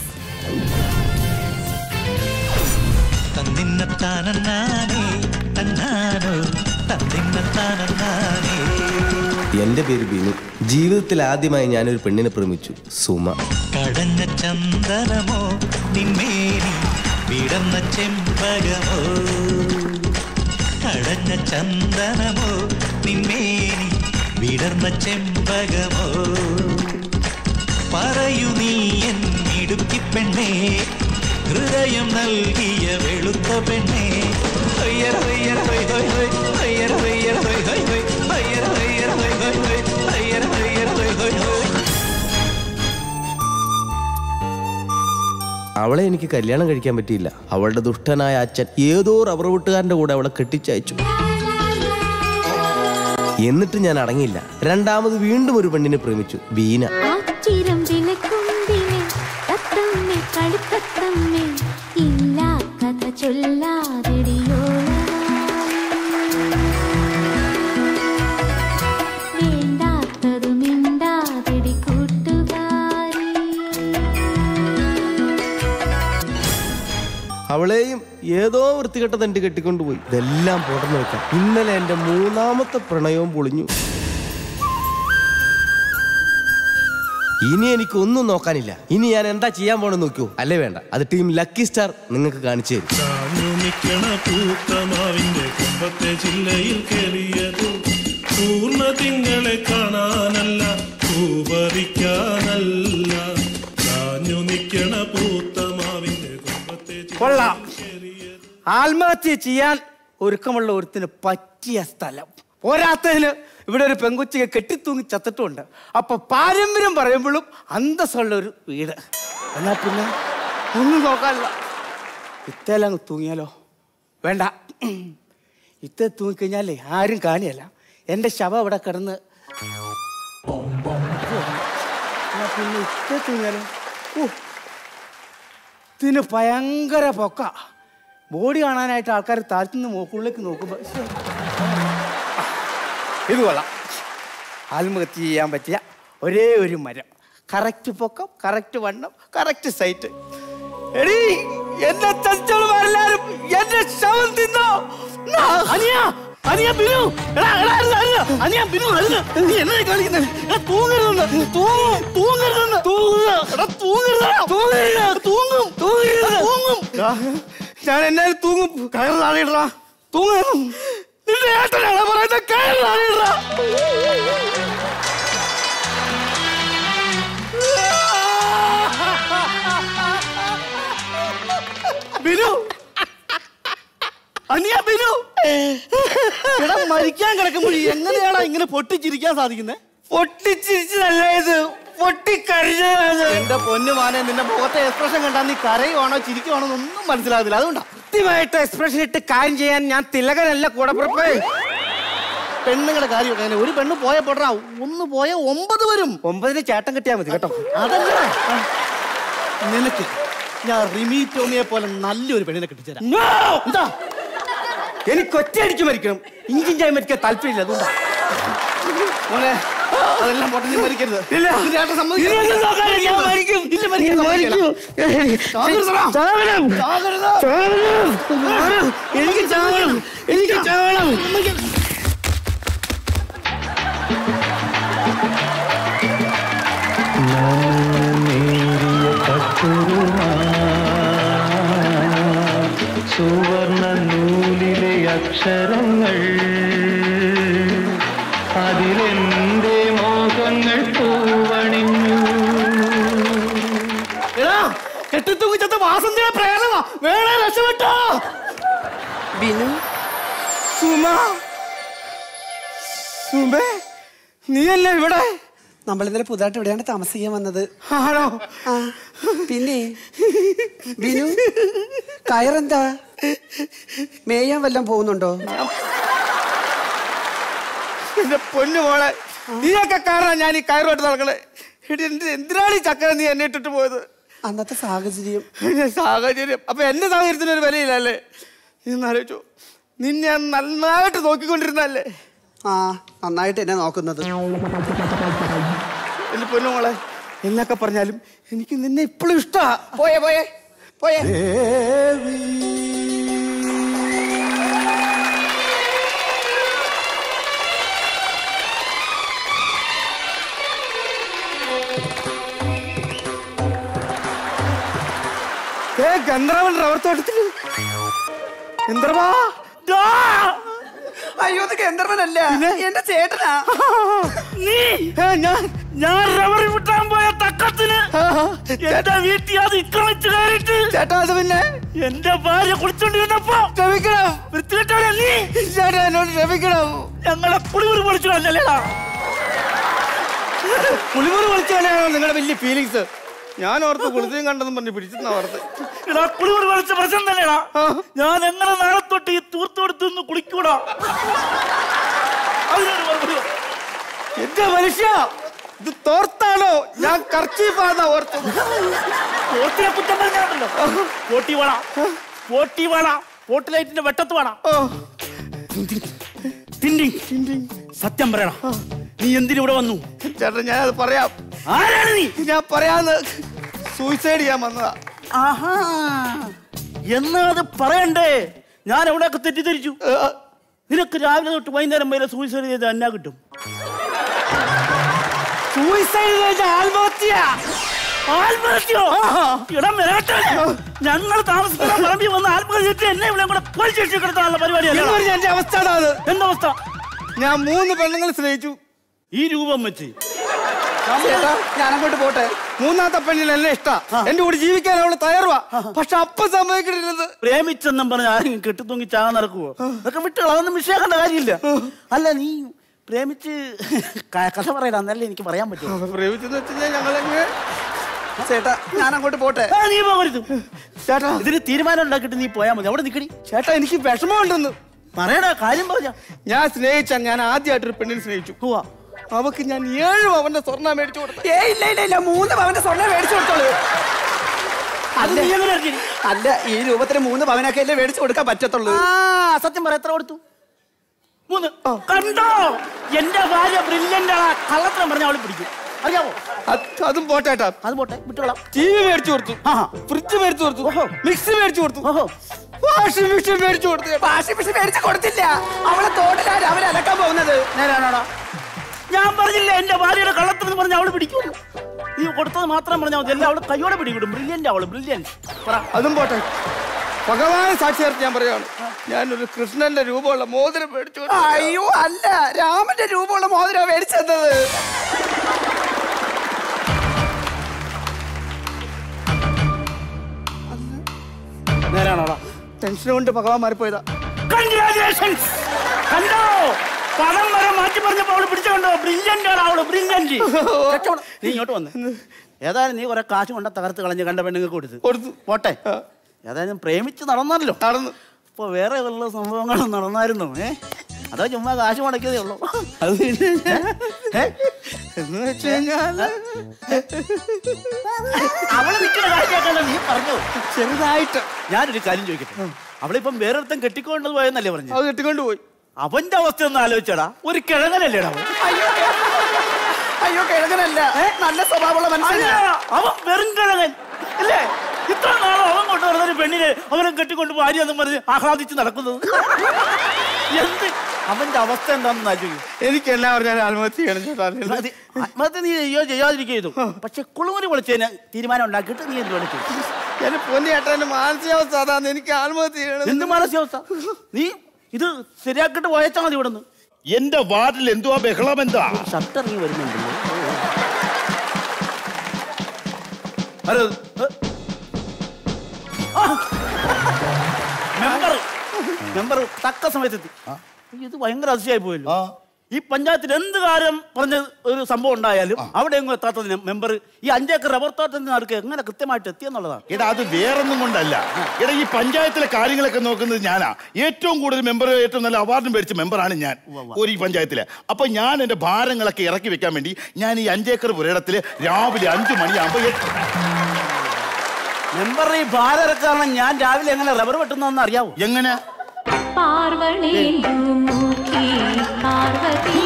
തന്നിന്നത്താനേ തന്നാനോ തന്നിന്നത്താനേ എന്റെ പേര് ബിനു ജീവിതത്തിൽ ആദ്യമായി ഞാനൊരു പെണ്ണിനെ പ്രേമിച്ചു സുമ കടഞ്ഞ ചന്ദനമോ നിന്മേനി വിടന്ന ചെമ്പകമോ കടഞ്ഞ ചന്ദനമോ നിന്മേനി വിടർന്ന ചെമ്പകമോ പറയൂ നീ എൻ മിടുക്കി പെണ്ണേ ഹൃദയം നൽകിയ വെളുത്ത പെണ്ണേ ഹൊയ്യർ ഹൊയ്യർ ഹൊയ് ഹൊയ് ഹൊയ് ഹൊയ്യർ ഹൊയ്യർ ഹൊയ് ഹൊയ് ഹൊയ് ഹൊയ്യർ ഹൊയ്യർ ഹൊയ് ഹൊയ് ഹൊയ് ഹൊയ്യർ ഹൊയ്യർ ഹൊയ് ഹൊയ് ഹൊയ് അവളെ എനിക്ക് കല്യാണം കഴിക്കാൻ പറ്റിയില്ല അവളുടെ ദുഷ്ടനായ അച്ഛൻ ഏതോ റബ്ബർ വെട്ടുകാരന്റെ കൂടെ അവളെ കെട്ടിച്ചയച്ചു എന്നിട്ട് ഞാൻ അടങ്ങിയില്ല രണ്ടാമത് വീണ്ടും ഒരു പെണ്ണിനെ പ്രേമിച്ചു ബീന ആച്ചിരമ്പിലെ കുമ്പിലെ തത്തമ്മേ കളിത്തത്തമ്മേ ഇല്ല കഥ ചൊല്ലാതെടിയോളമായി വേണ്ടാത്തതു മിണ്ടാതെടി കൂട്ടുകാരി അവളെയും ഏതോ വൃത്തികെട്ട തണ്ടി കെട്ടിക്കൊണ്ടുപോയി ഇതെല്ലാം പോട്ടെന്ന് വെക്കാം ഇന്നലെ എന്റെ മൂന്നാമത്തെ പ്രണയവും പൊളിഞ്ഞു ഇനി എനിക്ക് ഒന്നും നോക്കാനില്ല ഇനി ഞാൻ എന്താ ചെയ്യാൻ പോണെന്ന് നോക്കൂ അല്ലേ വേണ്ട അത് ടീം ലക്കി സ്റ്റാർ നിങ്ങൾക്ക് കാണിച്ചു തരും താഞ്ഞുനിക്കണ പൂത്തമാവിന്റെ കുമ്പത്തെ ജില്ലയിൽ കയറിയത് പൂർണ്ണ തിങ്കളെ കാണാനല്ല പൂപറിക്കാനല്ല താഞ്ഞു നിക്കണ പൂത്തമാവിന്റെ കുമ്പത്തെ കൊള്ളാം ആത്മഹത്യ ചെയ്യാൻ ഒരുക്കമുള്ള ഒരുത്തിന് പറ്റിയ സ്ഥലം പോരാത്തതിന് ഇവിടെ ഒരു പെങ്കുച്ചിയെ കെട്ടിത്തൂങ്ങി ചത്തിട്ടുമുണ്ട് അപ്പൊ പാരമ്പര്യം പറയുമ്പോഴും അന്തസ്സുള്ള ഒരു വീട് എന്നാ പിന്നെ ഒന്നും നോക്കാനില്ല ഇത്തേലങ്ങ് തൂങ്ങിയാലോ വേണ്ട ഇത്തേ തൂങ്ങിക്കഴിഞ്ഞാലേ ആരും കാണിയല്ല എൻ്റെ ശവം അവിടെ കിടന്ന് എന്നാ പിന്നെ ഇത്തേ തൂങ്ങിയാലോ ഓ ഇതിന് ഭയങ്കര പൊക്ക ബോഡി കാണാനായിട്ട് ആൾക്കാർ താഴ്ത്തുനിന്ന് മുകളിലേക്ക് നോക്കുമ്പോൾ ശ്ശേ. ഇത് കൊള്ളാം ആത്മഹത്യ ചെയ്യാൻ പറ്റിയ ഒരേ ഒരു മരം കറക്റ്റ് പൊക്കം കറക്റ്റ് വണ്ണം കറക്റ്റ് സൈറ്റ് എടീ എന്നെ ചച്ചവന്മാരെല്ലാരും എന്റെ ശവം തിന്നോ നാ. അനിയ അനിയ ബിനു എടാ എടാ അല്ല അല്ല അനിയ ബിനു അല്ല നീ എന്നെ കളിക്കുന്നത് എടാ തൂങ്ങരുതെന്ന് തൂങ്ങും തൂങ്ങരുതെന്ന് തൂങ്ങുക എടാ തൂങ്ങരുത് തൂങ്ങരുത് തൂങ്ങും തൂങ്ങരുത് തൂങ്ങും എടാ, ഞാൻ എന്നാലും തൂങ്ങും കയറ് താഴെയിടാ തൂങ്ങും നിന്റെ ഏട്ടനാണ് പറയുന്നത് കയറ് താഴെയിടാ ബിനു അനിയ ബിനു എടാ മരിക്കാൻ കിടക്കുമ്പോൾ എങ്ങനെയാടാ ഇങ്ങനെ പൊട്ടിച്ചിരിക്കാൻ സാധിക്കുന്നത് പൊട്ടിച്ചിരിച്ചതല്ല ഇത് പൊട്ടിക്കരഞ്ഞത് എന്റെ പൊന്നു മാനെ നിന്റെ മുഖത്തെ എക്സ്പ്രഷൻ കണ്ടാ നീ കരയുവാണോ ചിരിക്കുവാണോ ഒന്നും മനസ്സിലാകത്തില്ല അതുകൊണ്ടാ കൃത്യമായിട്ട് എക്സ്പ്രഷൻ ഇട്ട് കാര്യം ചെയ്യാൻ ഞാൻ തിലകനല്ല കൂടെ പുറപ്പേ പെണ്ണുങ്ങളുടെ കാര്യം അങ്ങനെ ഒരു പെണ്ണ് പോയ പൊടാ ഒന്ന് പോയ ഒമ്പത് വരും ഒമ്പതിന് ചേട്ടൻ കിട്ടിയാൽ മതി കേട്ടോ അതല്ല നിനക്ക് ഞാൻ റിമി ടോമിയെ പോലെ നല്ലൊരു പെണ്ണിനെ കിട്ടിച്ചേരാം എന്താ എനിക്ക് ഒറ്റയടിക്ക് മരിക്കണം ഇഞ്ചിൻ ചായ മരിക്കാൻ താല്പര്യമില്ല അതുകൊണ്ടാ മോനെ അതെല്ലാം പൊട്ടഞ്ഞ് മരിക്കരുത് ഇല്ല. ഇതിന്റെ ഏട്ടൻ സമ്മതിക്കില്ല. ഇതൊന്നും നോക്കാനില്ല, ഞാൻ മരിക്കും. ഇല്ല, മരിക്കാൻ സമ്മതിക്കില്ല. ചാകരുതെടാ. ചാകണം. ചാകരുത്. ചാകണം. എനിക്ക് ചാകണം എനിക്ക് ചാകണം നേരിയ കട്ടുരുമാ സുവർണ നൂലിലെ അക്ഷരങ്ങൾ അതിലെന്റെ മോഹങ്ങൾ പൂവണിഞ്ഞു എടാ കെട്ടിത്തൂങ്ങിച്ചത്ത വാസന്തിയുടെ പ്രേരണമാ വേണേ രക്ഷപ്പെട്ടോ ബിനു സുമ സുമേ നീയല്ലേ ഇവിടെ നമ്മൾ ഇന്നലെ പുതുതായിട്ട് ഇവിടെയാണ് താമസിക്കാൻ വന്നത് ആണോ ആ പിന്നെ ബിനു കയറെന്താ മേയാൻ വല്ലതും പോകുന്നുണ്ടോ എന്റെ പൊന്നു മോളെ നീയൊക്കെ കാരണം ഞാൻ ഈ കയറുമായിട്ട് നടക്കണേ എടി, എന്ത്- എന്തിനാണ് ഈ ചക്കര നീ എന്നെ ഇട്ടിട്ട് പോയത് അന്നത്തെ സാഹചര്യം സാഹചര്യം അപ്പൊ എന്റെ സാഹചര്യത്തിന് ഒരു വിലയില്ല അല്ലേ നീ ഒന്ന് ആലോചിച്ചു നിന്നെ ഞാൻ നന്നായിട്ട് നോക്കിക്കൊണ്ടിരുന്നല്ലേ ആ നന്നായിട്ട് എന്നെ നോക്കുന്നത് എന്റെ പൊന്നു മോളെ എന്നൊക്കെ പറഞ്ഞാലും എനിക്ക് നിന്നെ ഇപ്പോഴും ഇഷ്ടാ പോയേ പോയേ പോയേ ഏ ഗന്ധർവൻ റബ്ബർ തോട്ടത്തില് ഗന്ധർവാ ഡാ! അയ്യോ ഇത് ഗന്ധർവനല്ല എന്റെ ചേട്ടനാ നീ ഞാൻ ഞാൻ റബ്ബർ വിട്ടാൻ പോയ തക്കത്തിന് എന്റെ വീട്ടിൽ അത് ഇക്രമിച്ച് കയറിയിട്ട് ചേട്ടാ അത് പിന്നെ എന്റെ ഭാര്യ കുളിച്ചോണ്ടിരുന്നപ്പോ ക്ഷമിക്കണം വൃത്തികെട്ടവനെ നീ ചേട്ടാ എന്നോട് ക്ഷമിക്കണം ഞങ്ങളെ കുളിമുറി പൊളിച്ചു കളഞ്ഞല്ലേടാ കുളിമുറി വിളിച്ചാണോ നിങ്ങളുടെ വലിയ ഫീലിങ്സ് ഞാൻ ഓർത്ത് കുളിച്ചും കണ്ടെന്ന് പറഞ്ഞ് പിടിച്ചെന്നാ ഓർത്ത് എടാ കുളിമുറി പൊളിച്ച പ്രശ്നം തന്നെയാ ഞാൻ എങ്ങനെ നാളെ തൊട്ട് ഈ തൂർത്ത് കൊടുത്തൊന്ന് കുളിക്കൂടാ അതിനൊരു മറുപടി പറ. എന്റെ മനുഷ്യ ഇത് തോർത്താണോ ഞാൻ കർച്ചീഫാന്നാ ഓർത്തത് പോട്ടിനെ കുറ്റം പറഞ്ഞാണല്ലോ പോട്ടി വേണ പോട്ടി വേണ പോട്ടി ലൈറ്റിന്റെ വെട്ടത്ത് വേണ സത്യം പറയണ നീ എന്തിനിവിടെ വന്നു ചേട്ടാ ഞാനത് പറയാം ആരാണ് നീ ഞാൻ പറയാന്ന് സൂയിസൈഡ് ചെയ്യാൻ വന്നതാ ആഹാ എന്നാ അത് പറയണ്ടേ ഞാൻ എവിടെയൊക്കെ തെറ്റിദ്ധരിച്ചു നിനക്ക് രാവിലെ തൊട്ട് വൈകുന്നേരം വരെ സൂയിസൈഡ് ചെയ്ത് എന്നാ കിട്ടും സൂയിസൈഡ് ചെയ്ത ആത്മഹത്യ ആത്മഹത്യോ ഇടം വരട്ടെ ഞങ്ങൾ താമസിക്കുന്ന പറമ്പിൽ വന്ന് ആത്മഹത്യ ചെയ്തിട്ട് എന്നെ ഇവിടെ കൂടെ പോലീസ് സ്റ്റേഷൻ കിടത്താനുള്ള പരിപാടിയല്ല എന്ന് പറഞ്ഞാ എന്റെ അവസ്ഥ അതാണ് എന്താ അവസ്ഥ ഞാൻ മൂന്ന് പെണ്ണുങ്ങൾ സ്നേഹിച്ചു ഈ രൂപം വെച്ച് ചേട്ടാ ഞാൻ അങ്ങോട്ട് പോട്ടെ മൂന്നാമത്തെ പെണ്ണിന് എന്നെ ഇഷ്ടാ എന്റെ കൂടെ ജീവിക്കാൻ അവള് തയ്യാറുവാ പക്ഷെ അപ്പൊ സമ്മതിക്കരുത് പ്രേമിച്ചെന്നും പറഞ്ഞ ആരെങ്കിലും കെട്ടിത്തൂങ്ങി ചാകാൻ നടക്കുവോ അതൊക്കെ വിട്ട് അതൊന്നും വിഷയാക്കേണ്ട കാര്യമില്ല അല്ല നീ പ്രേമിച്ച് ക- കഥ പറയലാ എന്നല്ലേ എനിക്ക് പറയാൻ പറ്റുമോ പ്രേമിച്ചെന്ന് വെച്ചാൽ ഞങ്ങളങ്ങ് ചേട്ടാ ഞാൻ അങ്ങോട്ട് പോട്ടെ ആ, നീ പോകരുത് ചേട്ടാ ഇതിന് തീരുമാനം ഉണ്ടാക്കിയിട്ട് നീ പോയാൽ മതി അവിടെ നിക്കടി ചേട്ടാ എനിക്ക് വിഷമമുണ്ടെന്ന് പറയടാ കാര്യം പറഞ്ഞ ഞാൻ സ്നേഹിച്ച ഞാൻ ആദ്യമായിട്ട് ഒരു പെണ്ണിനെ സ്നേഹിച്ചു പോവാ അവക്ക് ഞാൻ ഏഴും അവന്റെ സ്വർണ്ണ മേടിച്ചു കൊടുത്തു ഏ ഇല്ല ഇല്ല ഇല്ല മൂന്ന് പവന്റെ സ്വർണ്ണം മേടിച്ചു കൊടുത്തോളൂ അത് നീ എങ്ങനെ അറിഞ്ഞു? അല്ല ഈ രൂപത്തിന് മൂന്ന് പവനൊക്കെ അല്ലേ മേടിച്ചു കൊടുക്കാൻ പറ്റത്തുള്ളൂ ആ സത്യം പറ എത്ര കൊടുത്തു മൂന്ന് കണ്ടോ എന്റെ ഭാര്യ ബ്രില്യന്റ് ആണ് കള്ളത്തരം പറഞ്ഞ അവളെ പിടിക്കും അറിയാവോ അത് അതും പോട്ടേട്ടാ അത് പോട്ടെ വിട്ടുകളാം ടി വി മേടിച്ചു കൊടുത്തു ഫ്രിഡ്ജ് മേടിച്ചു കൊടുത്തു മിക്സി മേടിച്ചു കൊടുത്തു വാഷിംഗ് മെഷീൻ മേടിച്ചു കൊടുത്തു ചേട്ടാ. വാഷിംഗ് മെഷീൻ മേടിച്ചു കൊടുത്തില്ല അവളെ തോട്ടിലാ രാവിലെ അലക്കാൻ പോകുന്നത് നേരാണോടാ ഞാൻ പറഞ്ഞില്ല എന്റെ ഭാര്യയുടെ കള്ളത്തരം പറഞ്ഞ അവള് പിടിക്കും നീ കൊടുത്തത് മാത്രം പറഞ്ഞാൽ മതി എല്ലാം അവള് കൈയോടെ പിടികിടും ബ്രില്യന്റ് അവള് ബ്രില്യന്റ് പറ അതും പോട്ടെ ഭഗവാനെ സാക്ഷിയാർത്ത് ഞാൻ പറയുകയാണ് ഞാനൊരു കൃഷ്ണന്റെ രൂപമുള്ള മോതിരം മേടിച്ചു കൊടുത്തു. അയ്യോ അല്ല രാമന്റെ രൂപമുള്ള മോതിരാ മേടിച്ചത് നേരാണോടാ ടെൻഷൻ കൊണ്ട് ഭഗവാൻ മാറിപ്പോയതാ കൺഗ്രാജുലേഷൻസ് കണ്ടോ പണം വരെ മാറ്റി പറഞ്ഞപ്പോ അവള് പിടിച്ചുകൊണ്ടോ ബ്രില്യന്റ് ആണ് അവള് ബ്രില്യന്റ് നീ ഇങ്ങോട്ട് വന്ന് ഏതായാലും നീ കുറെ കാശ് കൊണ്ട് തകർത്ത് കളഞ്ഞ് കണ്ട പെണ്ണുങ്ങൾക്ക് കൊടുത്തു കൊടുത്തു പോട്ടെ ഏതായാലും പ്രേമിച്ച് നടന്നല്ലോ നടന്നു ഇപ്പൊ വേറെ ഉള്ള സംഭവങ്ങളും നടന്നായിരുന്നു ഏ അതോ ചുമ്മാ കാശ് മുടക്കിയതേ ഉള്ളൂ അത് പിന്നെ, ഏ? എന്ന് വെച്ച് കഴിഞ്ഞാൽ അവള് നിൽക്കുന്ന കാര്യമാക്കണ്ട നീ പറഞ്ഞു ചെറുതായിട്ട് ഞാനൊരു കാര്യം ചോദിക്കട്ടെ അവളിപ്പം വേറൊരുത്തം കെട്ടിക്കൊണ്ടത് പോയെന്നല്ലേ പറഞ്ഞു അത് കെട്ടിക്കൊണ്ട് പോയി അവന്റെ അവസ്ഥ ഒന്ന് ആലോചിച്ചടാ ഒരു കിഴങ്ങനല്ലേടാ അവൻ അയ്യോ അയ്യോ കിഴങ്ങനല്ല നല്ല സ്വഭാവമുള്ള മനുഷ്യനാ അല്ല, അവൻ വെറും കിഴങ്ങൻ അല്ലേ ഇത്ര നാളും അവൻ കൊണ്ടുവരുന്ന ഒരു പെണ്ണിനെ അവനെ കെട്ടിക്കൊണ്ട് ഭാര്യ എന്നും പറഞ്ഞ് ആഹ്ലാദിച്ച് നടക്കുന്നത് എന്ത് അവന്റെ അവസ്ഥ എന്താണെന്ന് ആലോചിക്കും എനിക്ക് എല്ലാം പറഞ്ഞാൽ ആത്മഹത്യ ചെയ്യണം ചേട്ടാ അത് ആത്മഹത്യ നീ ചെയ്യോ ചെയ്യാതിരിക്കുക ചെയ്തു പക്ഷെ കുളിമുറി വിളിച്ചതിന് തീരുമാനം ഉണ്ടാക്കിയിട്ട് നീ എന്ത് വിളിച്ചു എന്റെ പൊന്നി ചേട്ടാ എന്റെ മാനസികാവസ്ഥ അതാണ് എനിക്ക് ആത്മഹത്യ ചെയ്യണം എന്ത് മാനസികാവസ്ഥ നീ ഇത് ശരിയാക്കിട്ട് പോയച്ചാ മതി ഇവിടുന്ന് എന്റെ വാർഡിൽ എന്തുവാ ബഹളം എന്താ ഷർട്ട് ഇറങ്ങി വരുന്നുണ്ടല്ലോ ഹലോ മെമ്പർ മെമ്പർ തക്ക സമയത്തെത്തി ഇത് ഭയങ്കര അതിശയായി പോയല്ലോ ഈ പഞ്ചായത്തിൽ എന്ത് കാര്യം പറഞ്ഞ ഒരു സംഭവം ഉണ്ടായാലും അവിടെ എങ്ങും എത്താത്തതിന് മെമ്പർ ഈ അഞ്ചേക്കർ റബ്ബർ തോട്ടത്തിന് നടുക്ക് എങ്ങനെ കൃത്യമായിട്ട് എത്തിയെന്നുള്ളതാണ് എടാ അത് വേറൊന്നും കൊണ്ടല്ല എടാ ഈ പഞ്ചായത്തിലെ കാര്യങ്ങളൊക്കെ നോക്കുന്നത് ഞാനാ ഏറ്റവും കൂടുതൽ മെമ്പർ ഏറ്റവും നല്ല അവാർഡും മേടിച്ച മെമ്പറാണ് ഞാൻ ഒരു ഈ പഞ്ചായത്തിലെ അപ്പൊ ഞാൻ എന്റെ ഭാരങ്ങളൊക്കെ ഇറക്കി വെക്കാൻ വേണ്ടി ഞാൻ ഈ അഞ്ചേക്കർ പുരയിടത്തില് രാവിലെ അഞ്ചു മണിയാകുമ്പോ എത്തും. മെമ്പർ ഈ ഭാരം കാരണം ഞാൻ രാവിലെ എങ്ങനെ റബ്ബർ വെട്ടുന്നതെന്ന് അറിയാവോ എങ്ങനെ പാർവണേന്ദുമുഖി പാർവതി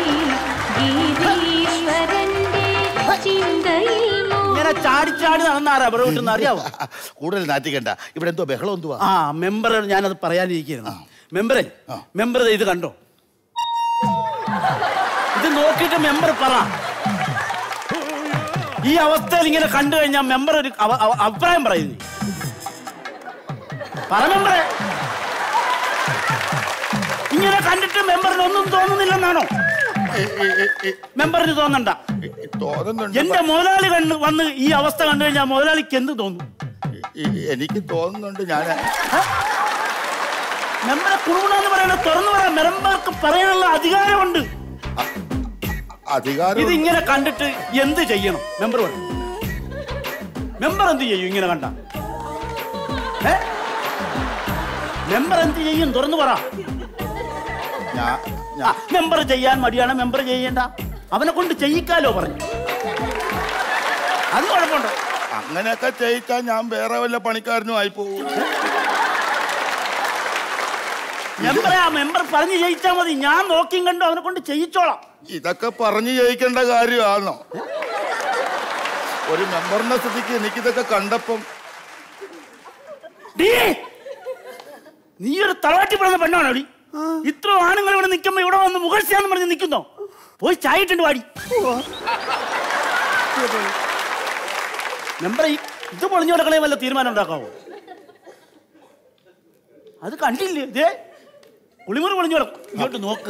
ഗീതീശ്വരന്റെ ചിന്തയിൽ ഇങ്ങനെ ചാടി ചാടി നടന്ന റബ്ബർ വെട്ടുന്ന അറിയാവോ കൂടുതൽ നാറ്റിക്കണ്ട ഇവിടെ എന്തോ ബഹളം എന്തുവാ ആ മെമ്പർ ഞാനത് പറയാനിരിക്കുന്നു മെമ്പറെ മെമ്പർ ദേ ഇത് കണ്ടോ ഇത് നോക്കിയിട്ട് മെമ്പർ പറ ഈ അവസ്ഥയിൽ ഇങ്ങനെ കണ്ടു കഴിഞ്ഞാൽ മെമ്പർ ഒരു അവ- അവ- അഭിപ്രായം പറയുന്നു പറ മെമ്പറെ ഇങ്ങനെ കണ്ടിട്ട് മെമ്പറിന് ഒന്നും തോന്നുന്നില്ലെന്നാണോ മെമ്പറിന് തോന്നണ്ട തോന്നുന്നുണ്ട് എന്റെ മുതലാളി കണ്ട് വന്ന് ഈ അവസ്ഥ കണ്ടു കഴിഞ്ഞാൽ മുതലാളിക്ക് എന്ത് തോന്നും ഈ- എനിക്ക് തോന്നുന്നുണ്ട് ഞാൻ മെമ്പറെ കുടുംബം പറയുന്നത് തുറന്നു പറയാൻ മെമ്പർക്ക് പറയാനുള്ള അധികാരമുണ്ട് അധികാരം ഇത് ഇങ്ങനെ കണ്ടിട്ട് എന്ത് ചെയ്യണം മെമ്പർ പറയും മെമ്പർ എന്ത് ചെയ്യും ഇങ്ങനെ കണ്ട ഏ? മെമ്പർ എന്ത് ചെയ്യും തുറന്നു പറ ഞാൻ ആ, മെമ്പർ ചെയ്യാൻ മടിയാണ് മെമ്പർ ചെയ്യണ്ട അവനെ കൊണ്ട് ചെയ്യിക്കാലോ പറഞ്ഞു അത് കുഴപ്പമുണ്ടോ അങ്ങനെയൊക്കെ ചെയ്യിച്ചാൽ ഞാൻ വേറെ വല്ല പണിക്കാരനും ആയി പോകും മെമ്പറെ ആ മെമ്പർ പറഞ്ഞു ജയിച്ചാ മതി ഞാൻ നോക്കിയും കണ്ടു അവനെ കൊണ്ട് ചെയ്യിച്ചോളാം ഇതൊക്കെ പറഞ്ഞു ജയിക്കേണ്ട കാര്യമാണോ ഒരു മെമ്പറിന്റെ സ്ഥിതിക്ക് എനിക്കിതൊക്കെ കണ്ടപ്പം ഡീ, നീ ഒരു തളവാട്ടി പിറന്ന പെണ്ണാണോ ഡി ഇത്ര ആണുങ്ങൾ ഇവിടെ നിൽക്കുമ്പോ ഇവിടെ വന്ന് മുഖർച്ചയാന്ന് പറഞ്ഞ് നിൽക്കുന്നോ പോയി ചായട്ടുണ്ട് വാടി മെമ്പർ ഈ ഇത് പൊളിഞ്ഞു കിടക്കണേ വല്ല തീരുമാനം ഉണ്ടാക്കാവോ അത് കണ്ടില്ലേ ഇതേ കുളിമുറി പൊളിഞ്ഞു കിടക്കും ഇങ്ങോട്ട് നോക്ക്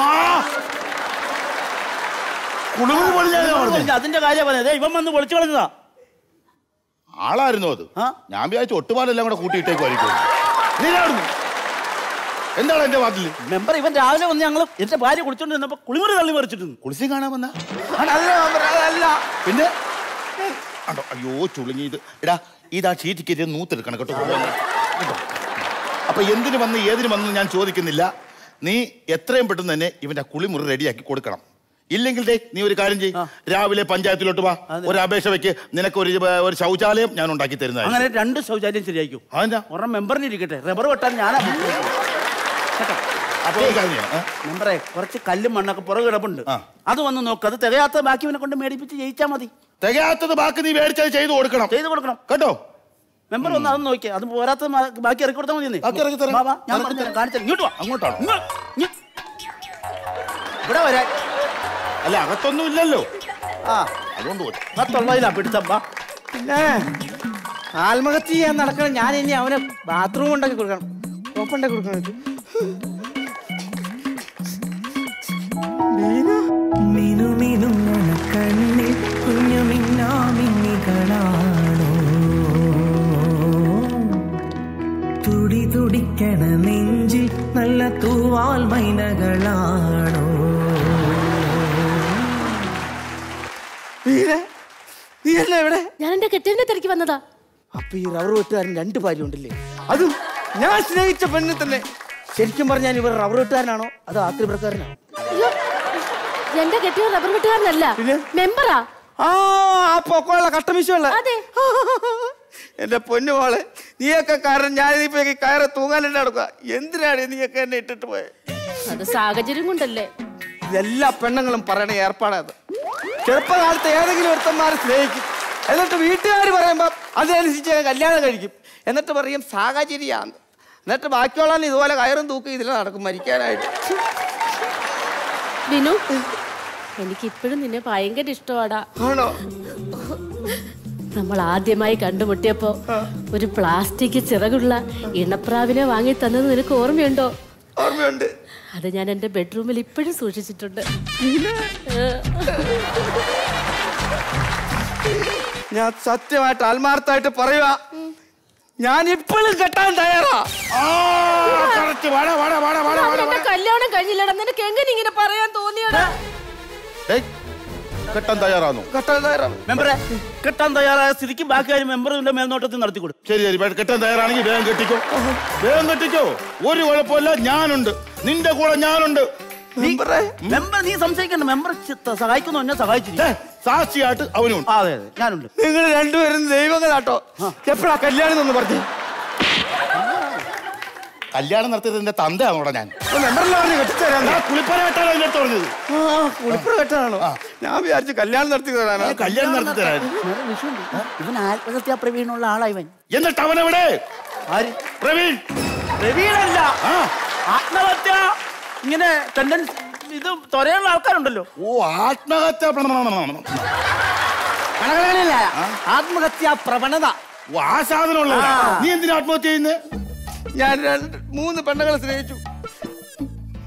കുളിമുറി പൊളിഞ്ഞാലോ പറഞ്ഞേ? അതിന്റെ കാര്യം പറഞ്ഞത് ഇവൻ വന്ന് പൊളിച്ചു കളഞ്ഞതാ ആളായിരുന്നു അത് ഞാൻ വിചാരിച്ചു ഒട്ടുപാലെല്ലാം കൂടെ കൂട്ടിയിട്ടേക്കുമായിരിക്കും നീ അവിടുന്ന് എന്താണ് എന്റെ വാതിൽ മെമ്പർ ഇവൻ രാവിലെ വന്ന് ഞങ്ങൾ എന്റെ ഭാര്യ കുളിച്ചോണ്ട് നിന്നപ്പോ കുളിമുറി തള്ളി മറിച്ചിട്ടുണ്ട് കുളിസി കാണാൻ വന്ന അതല്ല മെമ്പർ, അതല്ല പിന്നെ അണ്ടോ അയ്യോ ചുളുങ്ങി ഇത് എടാ ഇതാ ഷീറ്റ് കയറ്റി നൂത്തെടുക്കണം കേട്ടോ കേട്ടോ അപ്പൊ എന്തിനു വന്ന് ഏതിനു വന്ന് ഞാൻ ചോദിക്കുന്നില്ല നീ എത്രയും പെട്ടെന്ന് തന്നെ ഇവന്റെ കുളിമുറി റെഡിയാക്കി കൊടുക്കണം ഇല്ലെങ്കിൽ ദേ നീ ഒരു കാര്യം ചെയ്യ് രാവിലെ പഞ്ചായത്തിലോട്ട് വാ ഒരു അപേക്ഷ വെക്ക് നിനക്ക് ഒരു ഒരു ശൗചാലയം ഞാൻ ഉണ്ടാക്കി തരുന്നതായിരിക്കും അങ്ങനെ രണ്ട് ശൗചാലയം ശരിയാക്കും അതെന്താ ഒരെണ്ണം മെമ്പറിന് ഇരിക്കട്ടെ റബ്ബർ വെട്ടാൻ ഞാനാ book ചെയ്തത്. കേട്ടോ? അപ്പൊ ഒരു കാര്യം ചെയ്യാം, ഏ? മെമ്പറെ കുറച്ച് കല്ലും മണ്ണൊക്കെ പുറകെ കിടപ്പുണ്ട് അത് വന്ന് നോക്ക് അത് തികയാത്ത ബാക്കി ഇവനെ കൊണ്ട് മേടിപ്പിച്ച് ജയിച്ചാ മതി തികയാത്തത് ബാക്കി നീ മേടിച്ചത് ചെയ്തു കൊടുക്കണം ചെയ്തു കൊടുക്കണം കേട്ടോ മെമ്പർ വന്ന് അത് നോക്കിയാ അത് പോരാത്ത മ- ബാക്കി ഇറക്കി കൊടുത്താൽ മതി ബാക്കി ഇറക്കി തരാം. ഞാൻ ഇറക്കി പറഞ്ഞു തരാം. കാണിച്ചു ഇങ്ങോട്ട് വാ അങ്ങോട്ടാണോ ഇങ്ങ്, ഇങ്ങ്. ഇവിടെ വരാൻ അല്ല അകത്തൊന്നും ഇല്ലല്ലോ ആ അതുകൊണ്ട് പോയി പത്തുള്ളതിലാ പിടുത്തം വാ പിന്നെ ആത്മഹത്യ ചെയ്യാൻ നടക്കണം ഞാൻ ഇനി അവന് ബാത്റൂം ഉണ്ടാക്കി കൊടുക്കണം ഓപ്പണ്ടാക്കി കൊടുക്കണം മിനുമിനുങ്ങണ കണ്ണിൽ കുഞ്ഞു മിന്നാമിന്നികളാണോ തുടി തുടിക്കണ നെഞ്ചിൽ നല്ല തൂവാൽ മൈനകളാണോ നീനെ നീ അല്ലേ ഇവിടെ ഞാൻ എന്റെ കെട്ടിന്റെ തിരക്ക് വന്നതാ അപ്പൊ ഈ റബ്ബർ വെട്ടുകാരൻ രണ്ട് ഭാര്യ ഉണ്ടല്ലേ അതും ഞാൻ സ്നേഹിച്ച പെണ്ണിൽ തന്നെ ശരിക്കും പറഞ്ഞാൽ ഇവർ റബ്ബർ വെട്ടുകാരനാണോ അതോ ആക്രിപ്രക്കാരനാണോ അയ്യോ എന്റെ കെട്ടിയ റബ്ബർ വെട്ടുകാരനല്ല മെമ്പറാ ആ ആ പൊക്കമുള്ള കട്ടമിശമുള്ള അതെ എന്റെ പൊന്നു മോളെ നീയൊക്കെ കാരണം ഞാനിപ്പോ ഈ കയറെ തൂങ്ങാനിട്ട് നടക്കുക എന്തിനാണ് നീയൊക്കെ എന്നെ ഇട്ടിട്ട് പോയത് അത് സാഹചര്യം കൊണ്ടല്ലേ ഇതെല്ലാ പെണ്ണുങ്ങളും പറയണ ഏർപ്പാടാത് ചെറുപ്പകാലത്ത് ഏതെങ്കിലും ഒരുത്തന്മാരെ സ്നേഹിക്കും എന്നിട്ട് വീട്ടുകാർ പറയുമ്പോൾ അതിനനുസരിച്ച് ഞാൻ കല്യാണം കഴിക്കും എന്നിട്ട് പറയും സാഹചര്യമാണ് എന്നിട്ട് ബാക്കിയുള്ള ഇതുപോലെ കയറും തൂക്കി ഇതിൽ നടക്കും മരിക്കാനായിട്ട് വിനു എനിക്ക് ഇപ്പോഴും നിന്നെ ഭയങ്കര ഇഷ്ടമാടാ ആണോ നമ്മൾ ആദ്യമായി കണ്ടുമുട്ടിയപ്പോ ഒരു പ്ലാസ്റ്റിക് ചിറകുള്ള ഇണപ്രാവിനെ വാങ്ങി തന്നത് നിനക്ക് ഓർമ്മയുണ്ടോ ഓർമ്മയുണ്ട് അത് ഞാൻ എന്റെ ബെഡ്റൂമിൽ ഇപ്പോഴും സൂക്ഷിച്ചിട്ടുണ്ട് ഞാൻ സത്യമായിട്ട് ആത്മാർത്ഥമായിട്ട് പറയുക ഞാൻ ഇപ്പോഴും കെട്ടാൻ തയ്യാറാ എന്റെ കല്യാണം കഴിഞ്ഞില്ലടാ നിനക്ക് എങ്ങനെ ഇങ്ങനെ പറയാൻ തോന്നിയടാ ഏയ്, കെട്ടാൻ തയ്യാറാണോ കെട്ടാൻ തയ്യാറാണ് മെമ്പറെ കെട്ടാൻ തയ്യാറായ സ്ഥിതിക്ക് ബാക്കി കാര്യം മെമ്പറിന്റെ മേൽനോട്ടത്തിൽ നടത്തിക്കൊടുക്കും ശരി ശരി വേ- കെട്ടാൻ തയ്യാറാണെങ്കിൽ വേഗം കെട്ടിക്കോ വേഗം കെട്ടിക്കോ ഒരു കുഴപ്പമില്ല ഞാനുണ്ട് നിന്റെ കൂടെ ഞാനുണ്ട് മെമ്പർ നീ സംശയിക്കണ്ട മെമ്പർ ചി- സഹായിക്കുന്നു എന്നെ സഹായിച്ചു സാക്ഷിയായിട്ട് അവനുണ്ട് അതെ അതെ ഞാനുണ്ട് നിങ്ങൾ രണ്ടുപേരും ദൈവങ്ങളാട്ടോ എപ്പോഴാ കല്യാണം എന്ന് പറഞ്ഞു കല്യാണം നടത്തിയത് എന്റെ തന്തയാണോടാ ഞാൻ മെമ്പറിൽ പറഞ്ഞു കെട്ടിച്ചേരാൻ ഞാൻ കുളിപ്പന കെട്ടാണ് എന്റെ അടുത്ത് പറഞ്ഞത് കുളിപ്പുറ കെട്ടാണോ ഞാൻ വിചാരിച്ചു കല്യാണം നടത്തി തരാനാ കല്യാണം നടത്തി തരാൻ വേറെ വിഷയമുണ്ട്. ഇവൻ ആത്മഹത്യാ പ്രവീണുള്ള ആളാ ഇവൻ എന്നിട്ട് അവനെവിടെ ആര് പ്രവീൺ പ്രവീണല്ല ആത്മഹത്യ ഇങ്ങനെ ടെൻഡൻസ് ഇത് തൊരയുള്ള ആൾക്കാരുണ്ടല്ലോ ഓ ആത്മഹത്യ കണകളല്ല ആത്മഹത്യാ പ്രവണത ഓ, ആ സാധനമുള്ള ആ. നീ എന്തിനാ ആത്മഹത്യ ചെയ്യുന്നത് ഞാൻ രണ്ട് മൂന്ന് പെണ്ണുങ്ങളെ സ്നേഹിച്ചു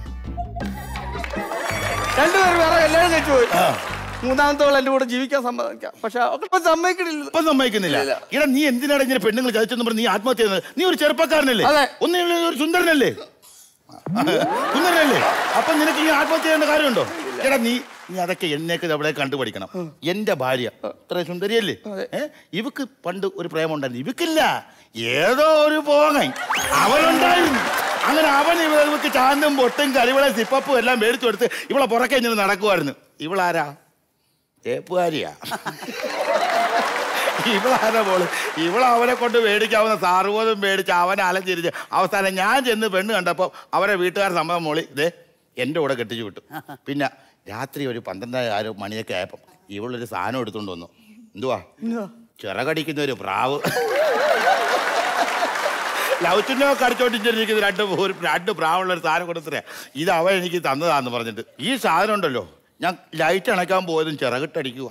രണ്ടുപേരും വേറെ കല്യാണം കഴിച്ചു പോയി മൂന്നാമത്തോളം എന്റെ കൂടെ ജീവിക്കാൻ സമ്മതിക്കാം പക്ഷെ അവർക്ക് സമ്മതിക്കണില്ല ഇപ്പൊ സമ്മതിക്കുന്നില്ല എടാ നീ എന്തിനാണ് ഇങ്ങനെ പെണ്ണുങ്ങൾ ചതിച്ചെന്ന് പറഞ്ഞ് നീ ആത്മഹത്യ ചെയ്യുന്നത് നീ ഒരു ചെറുപ്പക്കാരനല്ലേ അതെ. ഒന്നും ഒരു സുന്ദരനല്ലേ സുന്ദരനല്ലേ അപ്പൊ നിനക്ക് ഈ ആത്മഹത്യ ചെയ്യേണ്ട കാര്യമുണ്ടോ എടാ നീ നീ അതൊക്കെ എന്നേക്ക് അവിടെ കണ്ടുപഠിക്കണം എന്റെ ഭാര്യ ഇത്ര സുന്ദരിയല്ലേ ഏ ഇവക്ക് പണ്ട് ഒരു പ്രേമം ഉണ്ടായിരുന്നു ഇവക്കില്ല ഏതോ ഒരു പോകൻ അവനുണ്ടായിരുന്നു അങ്ങനെ അവൻ ഇവ- ഇവക്ക് ചാന്തും പൊട്ടും കരിവള സിപ്പപ്പും എല്ലാം മേടിച്ചു കൊടുത്ത് ഇവളെ പുറകെ ഇങ്ങനെ നടക്കുമായിരുന്നു ഇവളാരാ തേപ്പുകാരിയാ ഇവളാരാ പോള് ഇവൾ അവനെ കൊണ്ട് മേടിക്കാവുന്ന സാറുപോതും മേടിച്ച് അവനെ അലഞ്ചിരിച്ച് അവസാനം ഞാൻ ചെന്ന് പെണ്ണ് കണ്ടപ്പോൾ അവരെ വീട്ടുകാർ സമ്മതം മോളി ഇതേ എൻ്റെ കൂടെ കെട്ടിച്ചു വിട്ടു പിന്നെ രാത്രി ഒരു പന്ത്രണ്ടര ആറ് മണിയൊക്കെ ആയപ്പം ഇവളൊരു സാധനം എടുത്തുകൊണ്ട് വന്നു എന്തുവാ ചിറകടിക്കുന്ന ഒരു പ്രാവ് ലൗച്ചിനൊക്കെ അടിച്ചോണ്ടിരിക്കുന്ന രണ്ട് ഒരു രണ്ട് പ്രാവുള്ള ഒരു സാധനം കൊടുത്തേ ഇത് അവൻ എനിക്ക് തന്നതാന്ന് പറഞ്ഞിട്ട് ഈ സാധനം ഉണ്ടല്ലോ ഞാൻ ലൈറ്റ് അണയ്ക്കാൻ പോയതും ചിറകിട്ടടിക്കുക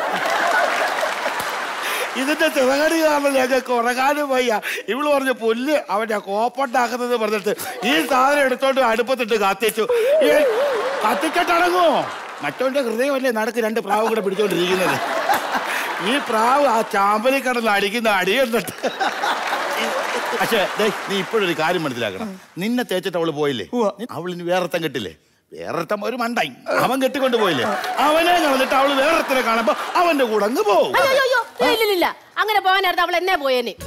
ഇതിന്റെ ചിറകടി കാരണം ഞങ്ങൾക്ക് ഉറങ്ങാനും വയ്യ ഇവള് പറഞ്ഞ പുല്ല് അവന്റെ കോപ്പുണ്ടാക്കുന്നത് പറഞ്ഞിട്ട് ഈ സാധനം എടുത്തോണ്ട് അടുപ്പത്തിട്ട് കത്തിച്ചു ഈ കത്തിക്കട്ടടങ്ങോ മറ്റവന്റെ ഹൃദയമല്ലേ നടക്ക് രണ്ട് പ്രാവും കൂടെ പിടിച്ചോണ്ടിരിക്കുന്നത് ഈ പ്രാവ് ആ ചാമ്പലി കടന്ന് അടിക്കുന്ന അടി എന്നിട്ട് പക്ഷേ ദേ, നീ ഇപ്പോഴൊരു കാര്യം മനസ്സിലാക്കണം നിന്നെ തേച്ചിട്ട് അവള് പോയില്ലേ അവളിന് വേറെത്തം കെട്ടില്ലേ വേറെത്തം ഒരു മണ്ടായി അവൻ കെട്ടിക്കൊണ്ട് പോയില്ലേ അവനെ കളഞ്ഞിട്ട് അവള് വേറെത്തനെ കാണുമ്പോ അവന്റെ കൂടെ അങ്ങ് പോവും അയ്യോ അയ്യോ ഇല്ലില്ല അങ്ങനെ പോകാനായിരുന്നു അവൾ എന്നെ പോയേനെ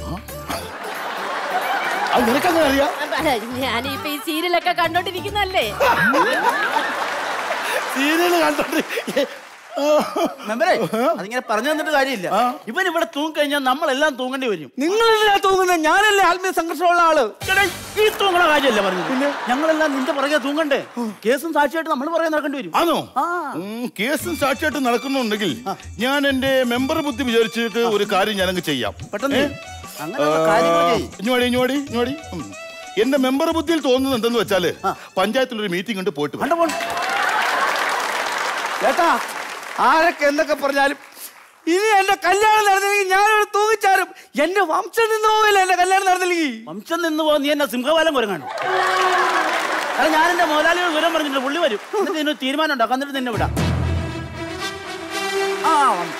അത് നിനക്കങ്ങനെ അറിയാം ഞാനിപ്പോ ഈ സീരിയലൊക്കെ കണ്ടോണ്ടിരിക്കുന്നല്ലേ സീരിയല് കണ്ടോണ്ട് മെമ്പറേ അതിങ്ങനെ പറഞ്ഞു തന്നിട്ട് കാര്യമില്ല ഇവൻ ഇവിടെ തൂങ്ങിക്കഴിഞ്ഞാൽ നമ്മളെല്ലാം തൂങ്ങേണ്ടി വരും നിങ്ങളെല്ലാം തൂങ്ങുന്നത് ഞാനല്ലേ ആത്മീയ സംഘർഷമുള്ള ആള് എടാ, ഈ തൂങ്ങണ കാര്യമല്ല പറഞ്ഞു പിന്നെ ഞങ്ങളെല്ലാം നിന്റെ പുറകെ തൂങ്ങണ്ടേ കേസും സാക്ഷിയായിട്ട് നമ്മൾ പുറകെ നടക്കേണ്ടി വരും ആണോ ഉം, കേസും സാക്ഷിയായിട്ട് നടക്കുന്നുണ്ടെങ്കിൽ ഞാൻ എന്റെ മെമ്പർ ബുദ്ധി വിചാരിച്ചിട്ട് ഒരു കാര്യം ഞാനങ്ങ് ചെയ്യാം പെട്ടെന്ന് ഏ? അങ്ങനെയുള്ള കാര്യങ്ങൾ ചെയ്യ്. ഇഞ്ഞോടി ഇഞ്ഞോടി ഇഞ്ഞോടി ഉം. എന്റെ മെമ്പർ ബുദ്ധിയിൽ തോന്നുന്നത് എന്തെന്ന് വെച്ചാല് പഞ്ചായത്തിൽ ഒരു മീറ്റിംഗ് ഉണ്ട് പോയിട്ട് വരാം. ചേട്ടാ ആരൊക്കെ എന്തൊക്കെ പറഞ്ഞാലും ഇനി എന്റെ കല്യാണം നടന്നില്ലെങ്കിൽ ഞാനൊരു തൂങ്ങിച്ചാരും എന്റെ വംശം നിന്ന് പോവില്ല എന്റെ കല്യാണം നടന്നില്ലെങ്കിൽ വംശം നിന്ന് പോകുന്ന നീ എന്നെ സിംഹവാലം കുരങ്ങാണ് കാരണം ഞാൻ എന്റെ മുതലാളികൾ വിവരം പറഞ്ഞിട്ടുണ്ട് പുള്ളി വരും എന്നിട്ട് ഇതിനൊരു തീരുമാനം ഉണ്ടാക്കാം എന്നിട്ട് നിന്നെ വിടാം ആ വന്നു.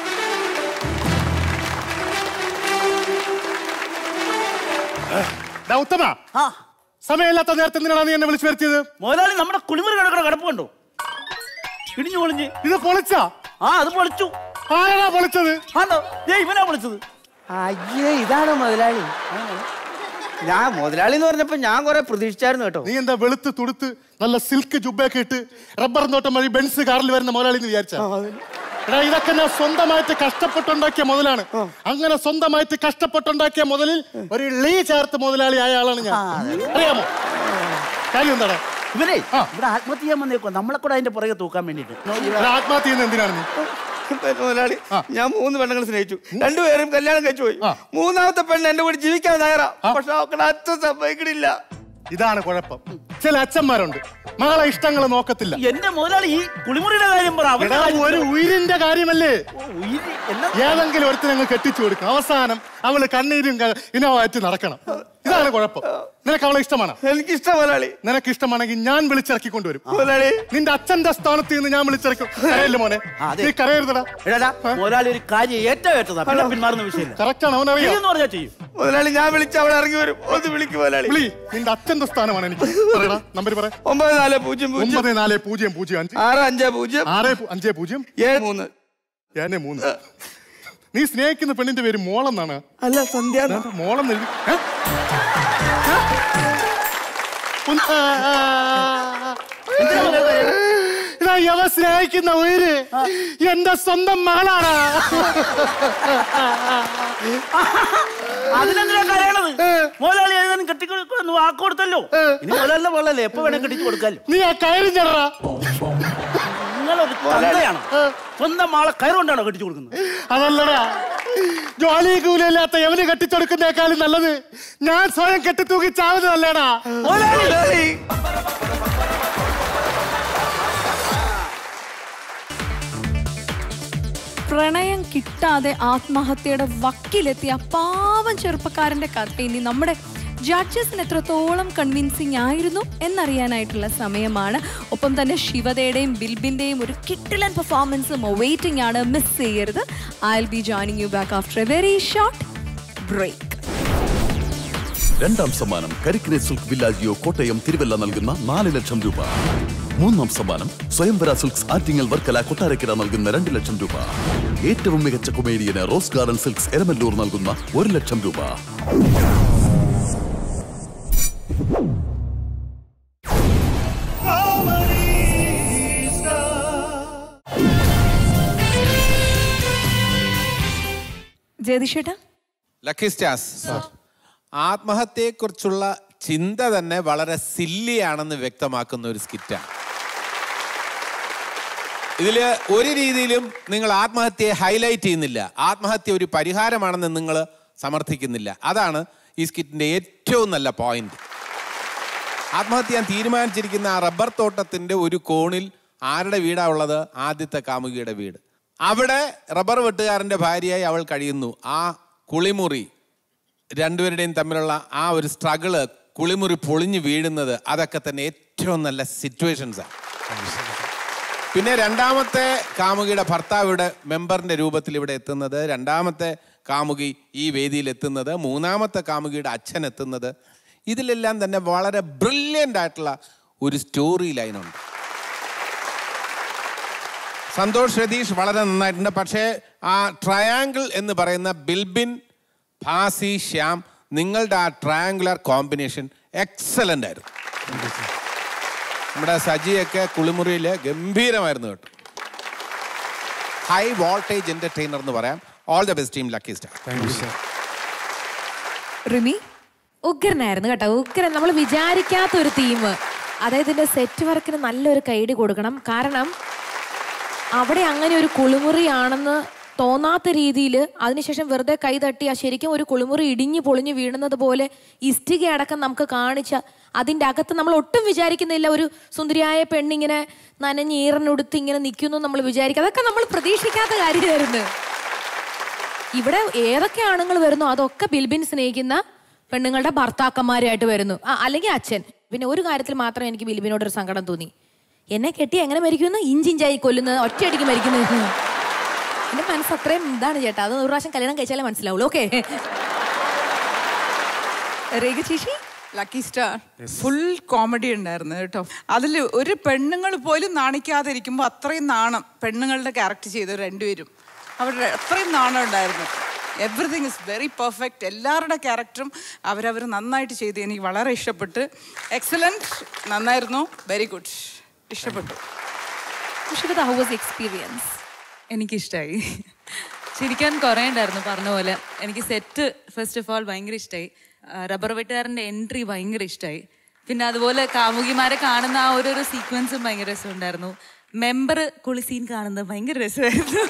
ദാ ഉത്തമ സമയമില്ലാത്ത നേരത്തെ എന്തിനാണ് നീ എന്നെ വിളിച്ചു വരുത്തിയത് മുതലാളി നമ്മുടെ കുളിമുറി കിടക്കണ കിടപ്പ് കണ്ടോ ഇടിഞ്ഞു പൊളിഞ്ഞ് ഇത് പൊളിച്ചാ ആ അത് പൊളിച്ചു ആരാ പൊളിച്ചത് ആണോ ഏ ഇവനാ പൊളിച്ചത് അയ്യേ ഇതാണ് മുതലാളി ഞാൻ മുതലാളി എന്ന് പറഞ്ഞപ്പോ ഞാൻ കുറെ പ്രതീക്ഷിച്ചായിരുന്നു കേട്ടോ നീ എന്താ വെളുത്ത് തുടുത്ത് നല്ല സിൽക്ക് ജുബയൊക്കെ ഇട്ട് റബ്ബർ തോട്ടം വഴി ബെൻസ് കാറിൽ വരുന്ന മുതലാളി എന്ന് വിചാരിച്ച എടാ ഇതൊക്കെ ഞാൻ സ്വന്തമായിട്ട് കഷ്ടപ്പെട്ടുണ്ടാക്കിയ മുതലാണ് അങ്ങനെ സ്വന്തമായിട്ട് കഷ്ടപ്പെട്ടുണ്ടാക്കിയ മുതലിൽ ഒരു ലീ ചേർത്ത് മുതലാളി ആയ ആളാണ് ഞാൻ അറിയാമോ കാര്യം എന്താടാ ഇവനെ ഇവിടെ ആത്മഹത്യ ചെയ്യാൻ വന്നേക്കോ നമ്മളെ കൂടെ അതിന്റെ പുറകെ തൂക്കാൻ വേണ്ടിട്ട് എടാ, ആത്മഹത്യ ചെയ്യുന്നത് എന്തിനാണ് നീ മുതലാളി ഞാൻ മൂന്ന് പെണ്ണുങ്ങളെ സ്നേഹിച്ചു രണ്ടുപേരും കല്യാണം കഴിച്ചു പോയി മൂന്നാമത്തെ പെണ്ണ് എന്റെ കൂടെ ജീവിക്കാൻ തയ്യാറാ പക്ഷെ അവക്കടെ അച്ഛൻ സമ്മതിക്കണില്ല ഇതാണ് കുഴപ്പം ചില അച്ഛന്മാരുണ്ട് മകളെ ഇഷ്ടങ്ങൾ നോക്കത്തില്ല എന്റെ മുതലാളി ഈ കുളിമുറിയുടെ കാര്യം പറ അവന്റെ എടാ, കാര്യം ഒരു ഉയിരിന്റെ കാര്യമല്ലേ ഉയിര് എന്നാ ഏതെങ്കിലും ഒരുത്തിന് അങ്ങ് കെട്ടിച്ചു കൊടുക്കും അവസാനം അവള് കണ്ണീരും ക- ഇനമായിട്ട് നടക്കണം ഇതാണ് കുഴപ്പം നിനക്ക് അവളെ ഇഷ്ടമാണ് എനിക്ക് ഇഷ്ടം മുതലാളി നിനക്ക് ഇഷ്ടമാണെങ്കിൽ ഞാൻ വിളിച്ചിറക്കി കൊണ്ടുവരും മുതലാളി നിന്റെ അച്ഛന്റെ സ്ഥാനത്ത് നിന്ന് ഞാൻ വിളിച്ചിറക്കും കരയല്ലേ മോനെ നീ കരയരുതടാ എടാ മുതലാളി ഒരു കാര്യം ഏറ്റവും ഏറ്റതാ പിന്നെ പിന്മാറുന്ന വിഷയമില്ല കറക്റ്റാണ് അവനറിയാം ചെയ്യുമെന്ന് പറഞ്ഞാൽ ചെയ്യും മുതലാളി ഞാൻ വിളിച്ച അവൾ ഇറങ്ങി വരും ഒന്ന് വിളിക്കും മുതലാളി വിളി നിന്റെ അച്ഛന്റെ സ്ഥാനമാണ് എനിക്ക് പറയടാ നമ്പർ പറ ഒമ്പത് നാല് പൂജ്യം പൂജ്യം ഒമ്പത് നാല് പൂജ്യം പൂജ്യം അഞ്ച് ആറ് അഞ്ച് പൂജ്യം ആറ് പു- അഞ്ച് പൂജ്യം ഏഴ് മൂന്ന് ഏഴ് മൂന്ന് നീ സ്നേഹിക്കുന്ന പെണ്ണിന്റെ പേര് മോളെന്നാണ് അല്ല സന്ധ്യ മോളെന്ന് എഴുതി ഏ? ഏ? ഒന്ന് ആ, ആ, ആ. ഇതാ യവ സ്നേഹിക്കുന്ന ഉയര് എന്റെ സ്വന്തം മകളാണ് അതിനെന്തിനാ കരയണത് മുതലാളി ഏതാനും കെട്ടിക്കൊടുക്കുന്നു വാക്ക് കൊടുത്തല്ലോ ഇനി മുതലാളിന്റെ വെള്ളല്ലേ എപ്പോ വേണേ കെട്ടിച്ചു കൊടുക്കാലോ നീ ആ കയറി ചെടറാ നിങ്ങളൊരു തന്തയാണ് സ്വന്തം ആളെ കയറുകൊണ്ടാണോ കെട്ടിച്ചു കൊടുക്കുന്നത് അതല്ലടാ ജോലി കൂലിയല്ലാത്ത എവന് കെട്ടിച്ചെടുക്കുന്നേക്കാളും നല്ലത് ഞാൻ സ്വയം കെട്ടിത്തൂക്കി ചാവുന്നതല്ലേടാ മുതലാളി പ്രണയം കിട്ടാതെ ആത്മഹത്യയുടെ വക്കിലെത്തിയ ആ പാവം ചെറുപ്പക്കാരന്റെ കഥ ഇനി നമ്മുടെ ജഡ്ജസിന് എത്രത്തോളം കൺവിൻസിങ് ആയിരുന്നു എന്നറിയാനായിട്ടുള്ള സമയമാണ് ഒപ്പം തന്നെ ശിവതയുടെയും ബിൽബിന്റെയും ഒരു കിട്ടിലൻ പെർഫോമൻസും വെയിറ്റിംഗ് ആണ് മിസ് ചെയ്യരുത് I will be joining you back after a very short break രണ്ടാം സമ്മാനം കരിക്കിനെ സിൽക്ക് വില്ലാജിയോ കോട്ടയം തിരുവല്ല നൽകുന്ന നാല് ലക്ഷം രൂപ മൂന്നാം സമ്മാനം സ്വയംവര സിൽക്സ് ആറ്റിങ്ങൽ വർക്കല കൊട്ടാരക്കര നൽകുന്ന രണ്ട് ലക്ഷം രൂപ ഏറ്റവും മികച്ച കൊമേഡിയന് റോസ് ഗാർഡൻ സിൽക്സ് എരമല്ലൂർ നൽകുന്ന ഒരു ലക്ഷം രൂപ ജയതിഷേട്ടാ ലക്കി സ്റ്റാർസ് ആത്മഹത്യയെക്കുറിച്ചുള്ള ചിന്ത തന്നെ വളരെ സില്ലിയാണെന്ന് വ്യക്തമാക്കുന്ന ഒരു സ്കിറ്റാണ് ഇതിൽ ഒരു രീതിയിലും നിങ്ങൾ ആത്മഹത്യയെ ഹൈലൈറ്റ് ചെയ്യുന്നില്ല ആത്മഹത്യ ഒരു പരിഹാരമാണെന്ന് നിങ്ങൾ സമർത്ഥിക്കുന്നില്ല അതാണ് ഈ സ്കിറ്റിന്റെ ഏറ്റവും നല്ല പോയിന്റ് ആത്മഹത്യ ചെയ്യാൻ തീരുമാനിച്ചിരിക്കുന്ന ആ റബ്ബർ തോട്ടത്തിന്റെ ഒരു കോണിൽ ആരുടെ വീടാ ഉള്ളത് ആദ്യത്തെ കാമുകിയുടെ വീട് അവിടെ റബ്ബർ വെട്ടുകാരന്റെ ഭാര്യയായി അവൾ കഴിയുന്നു ആ കുളിമുറി രണ്ടുപേരുടെയും തമ്മിലുള്ള ആ ഒരു സ്ട്രഗിള് കുളിമുറി പൊളിഞ്ഞു വീഴുന്നത് അതൊക്കെ തന്നെ ഏറ്റവും നല്ല സിറ്റുവേഷൻസാണ് പിന്നെ രണ്ടാമത്തെ കാമുകിയുടെ ഭർത്താവ് ഇവിടെ മെമ്പറിന്റെ രൂപത്തിൽ ഇവിടെ എത്തുന്നത് രണ്ടാമത്തെ കാമുകി ഈ വേദിയിൽ എത്തുന്നത് മൂന്നാമത്തെ കാമുകിയുടെ അച്ഛൻ എത്തുന്നത് ഇതിലെല്ലാം തന്നെ വളരെ ബ്രില്യൻ്റ് ആയിട്ടുള്ള ഒരു സ്റ്റോറി ലൈനുണ്ട് സന്തോഷ് രതീഷ് വളരെ നന്നായിട്ടുണ്ട് പക്ഷേ ആ ട്രയാങ്കിൾ എന്ന് പറയുന്ന ബിൽബിൻ ഭാസി ശ്യാം നിങ്ങളുടെ ആ ട്രയാങ്കുലർ കോമ്പിനേഷൻ എക്സലൻ്റ് ആയിരുന്നു നമ്മുടെ സജിയൊക്കെ കുളിമുറിയിൽ ഗംഭീരമായിരുന്നു കേട്ടോ ഹൈ വോൾട്ടേജ് എന്റർടൈനർ എന്ന് പറയാം all the best team lucky star Rimi ഉഗ്രനായിരുന്നു കേട്ടോ ഉഗ്രൻ നമ്മൾ വിചാരിക്കാത്ത ഒരു തീം അതായത് ഇതിന്റെ സെറ്റ് വർക്കിന് നല്ലൊരു കൈഡി കൊടുക്കണം കാരണം അവിടെ അങ്ങനെ ഒരു കുളിമുറിയാണെന്ന് തോന്നാത്ത രീതിയിൽ അതിനുശേഷം വെറുതെ കൈ തട്ടി ആ ശരിക്കും ഒരു കുളിമുറി ഇടിഞ്ഞു പൊളിഞ്ഞു വീഴുന്നത് പോലെ ഇഷ്ടിക അടക്കം നമുക്ക് കാണിച്ച അതിൻ്റെ അകത്ത് നമ്മൾ ഒട്ടും വിചാരിക്കുന്നില്ല ഒരു സുന്ദരിയായ പെണ്ണിങ്ങനെ നനഞ്ഞ് ഈറനുടുത്ത് ഇങ്ങനെ നിൽക്കുന്നു നമ്മൾ വിചാരിക്കുക അതൊക്കെ നമ്മൾ പ്രതീക്ഷിക്കാത്ത കാര്യമായിരുന്നു ഇവിടെ ഏതൊക്കെ ആണുങ്ങൾ വരുന്നു അതൊക്കെ ബിൽബിൻ സ്നേഹിക്കുന്ന പെണ്ണുങ്ങളുടെ ഭർത്താക്കന്മാരായിട്ട് വരുന്നു ആ അല്ലെങ്കിൽ അച്ഛൻ പിന്നെ ഒരു കാര്യത്തിൽ മാത്രം എനിക്ക് ബിൽബിനോട് ഒരു സങ്കടം തോന്നി എന്നെ കെട്ടി എങ്ങനെ മരിക്കുന്നു ഇഞ്ചിഞ്ചായി കൊല്ലുന്നത് ഒറ്റയടിക്ക് മരിക്കുന്നത് എന്റെ മനസ്സ് അത്രയും ഇതാണ് ചേട്ടാ അത് ഒരു പ്രാവശ്യം കല്യാണം കഴിച്ചാലേ മനസ്സിലാവുള്ളൂ ഓക്കെ രേഖ ചേച്ചി ലക്കി സ്റ്റാർ ഫുൾ കോമഡി ഉണ്ടായിരുന്നു കേട്ടോ അതിൽ ഒരു പെണ്ണുങ്ങൾ പോലും നാണിക്കാതെ ഇരിക്കുമ്പോൾ അത്രയും നാണം പെണ്ണുങ്ങളുടെ ക്യാരക്ടർ ചെയ്തു രണ്ടുപേരും അവരുടെ അത്രയും നാണം ഉണ്ടായിരുന്നു എവറിഥിങ് ഇസ് വെരി പെർഫെക്റ്റ് എല്ലാവരുടെ ക്യാരക്ടറും അവരവർ നന്നായിട്ട് ചെയ്ത് എനിക്ക് വളരെ ഇഷ്ടപ്പെട്ട് എക്സലൻറ്റ് നന്നായിരുന്നു വെരി ഗുഡ് ഇഷ്ടപ്പെട്ടു ഹൗ വാസ് എക്സ്പീരിയൻസ് എനിക്കിഷ്ടമായി ചിരിക്കാൻ കുറേ ഉണ്ടായിരുന്നു പറഞ്ഞ പോലെ എനിക്ക് സെറ്റ് ഫസ്റ്റ് ഓഫ് ഓൾ ഭയങ്കര ഇഷ്ടമായി റബ്ബർ വെട്ടുകാരൻ്റെ എൻട്രി ഭയങ്കര ഇഷ്ടമായി പിന്നെ അതുപോലെ കാമുകിമാരെ കാണുന്ന ആ ഓരോരോ സീക്വൻസും ഭയങ്കര രസമുണ്ടായിരുന്നു മെമ്പർ കുളി സീൻ കാണുന്നത് ഭയങ്കര രസമായിരുന്നു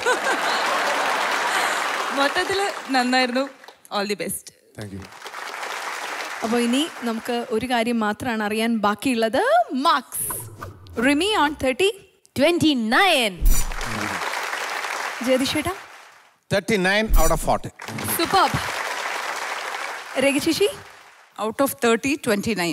മൊത്തത്തിൽ നന്നായിരുന്നു ഓൾ ദി ബെസ്റ്റ് അപ്പോൾ ഇനി നമുക്ക് ഒരു കാര്യം മാത്രമാണ് അറിയാൻ ബാക്കിയുള്ളത് marks Rimi on thirty twenty nine ജയതിഷേട്ടാ thirty nine out of forty super Rekha ചേച്ചി out of thirty twenty nine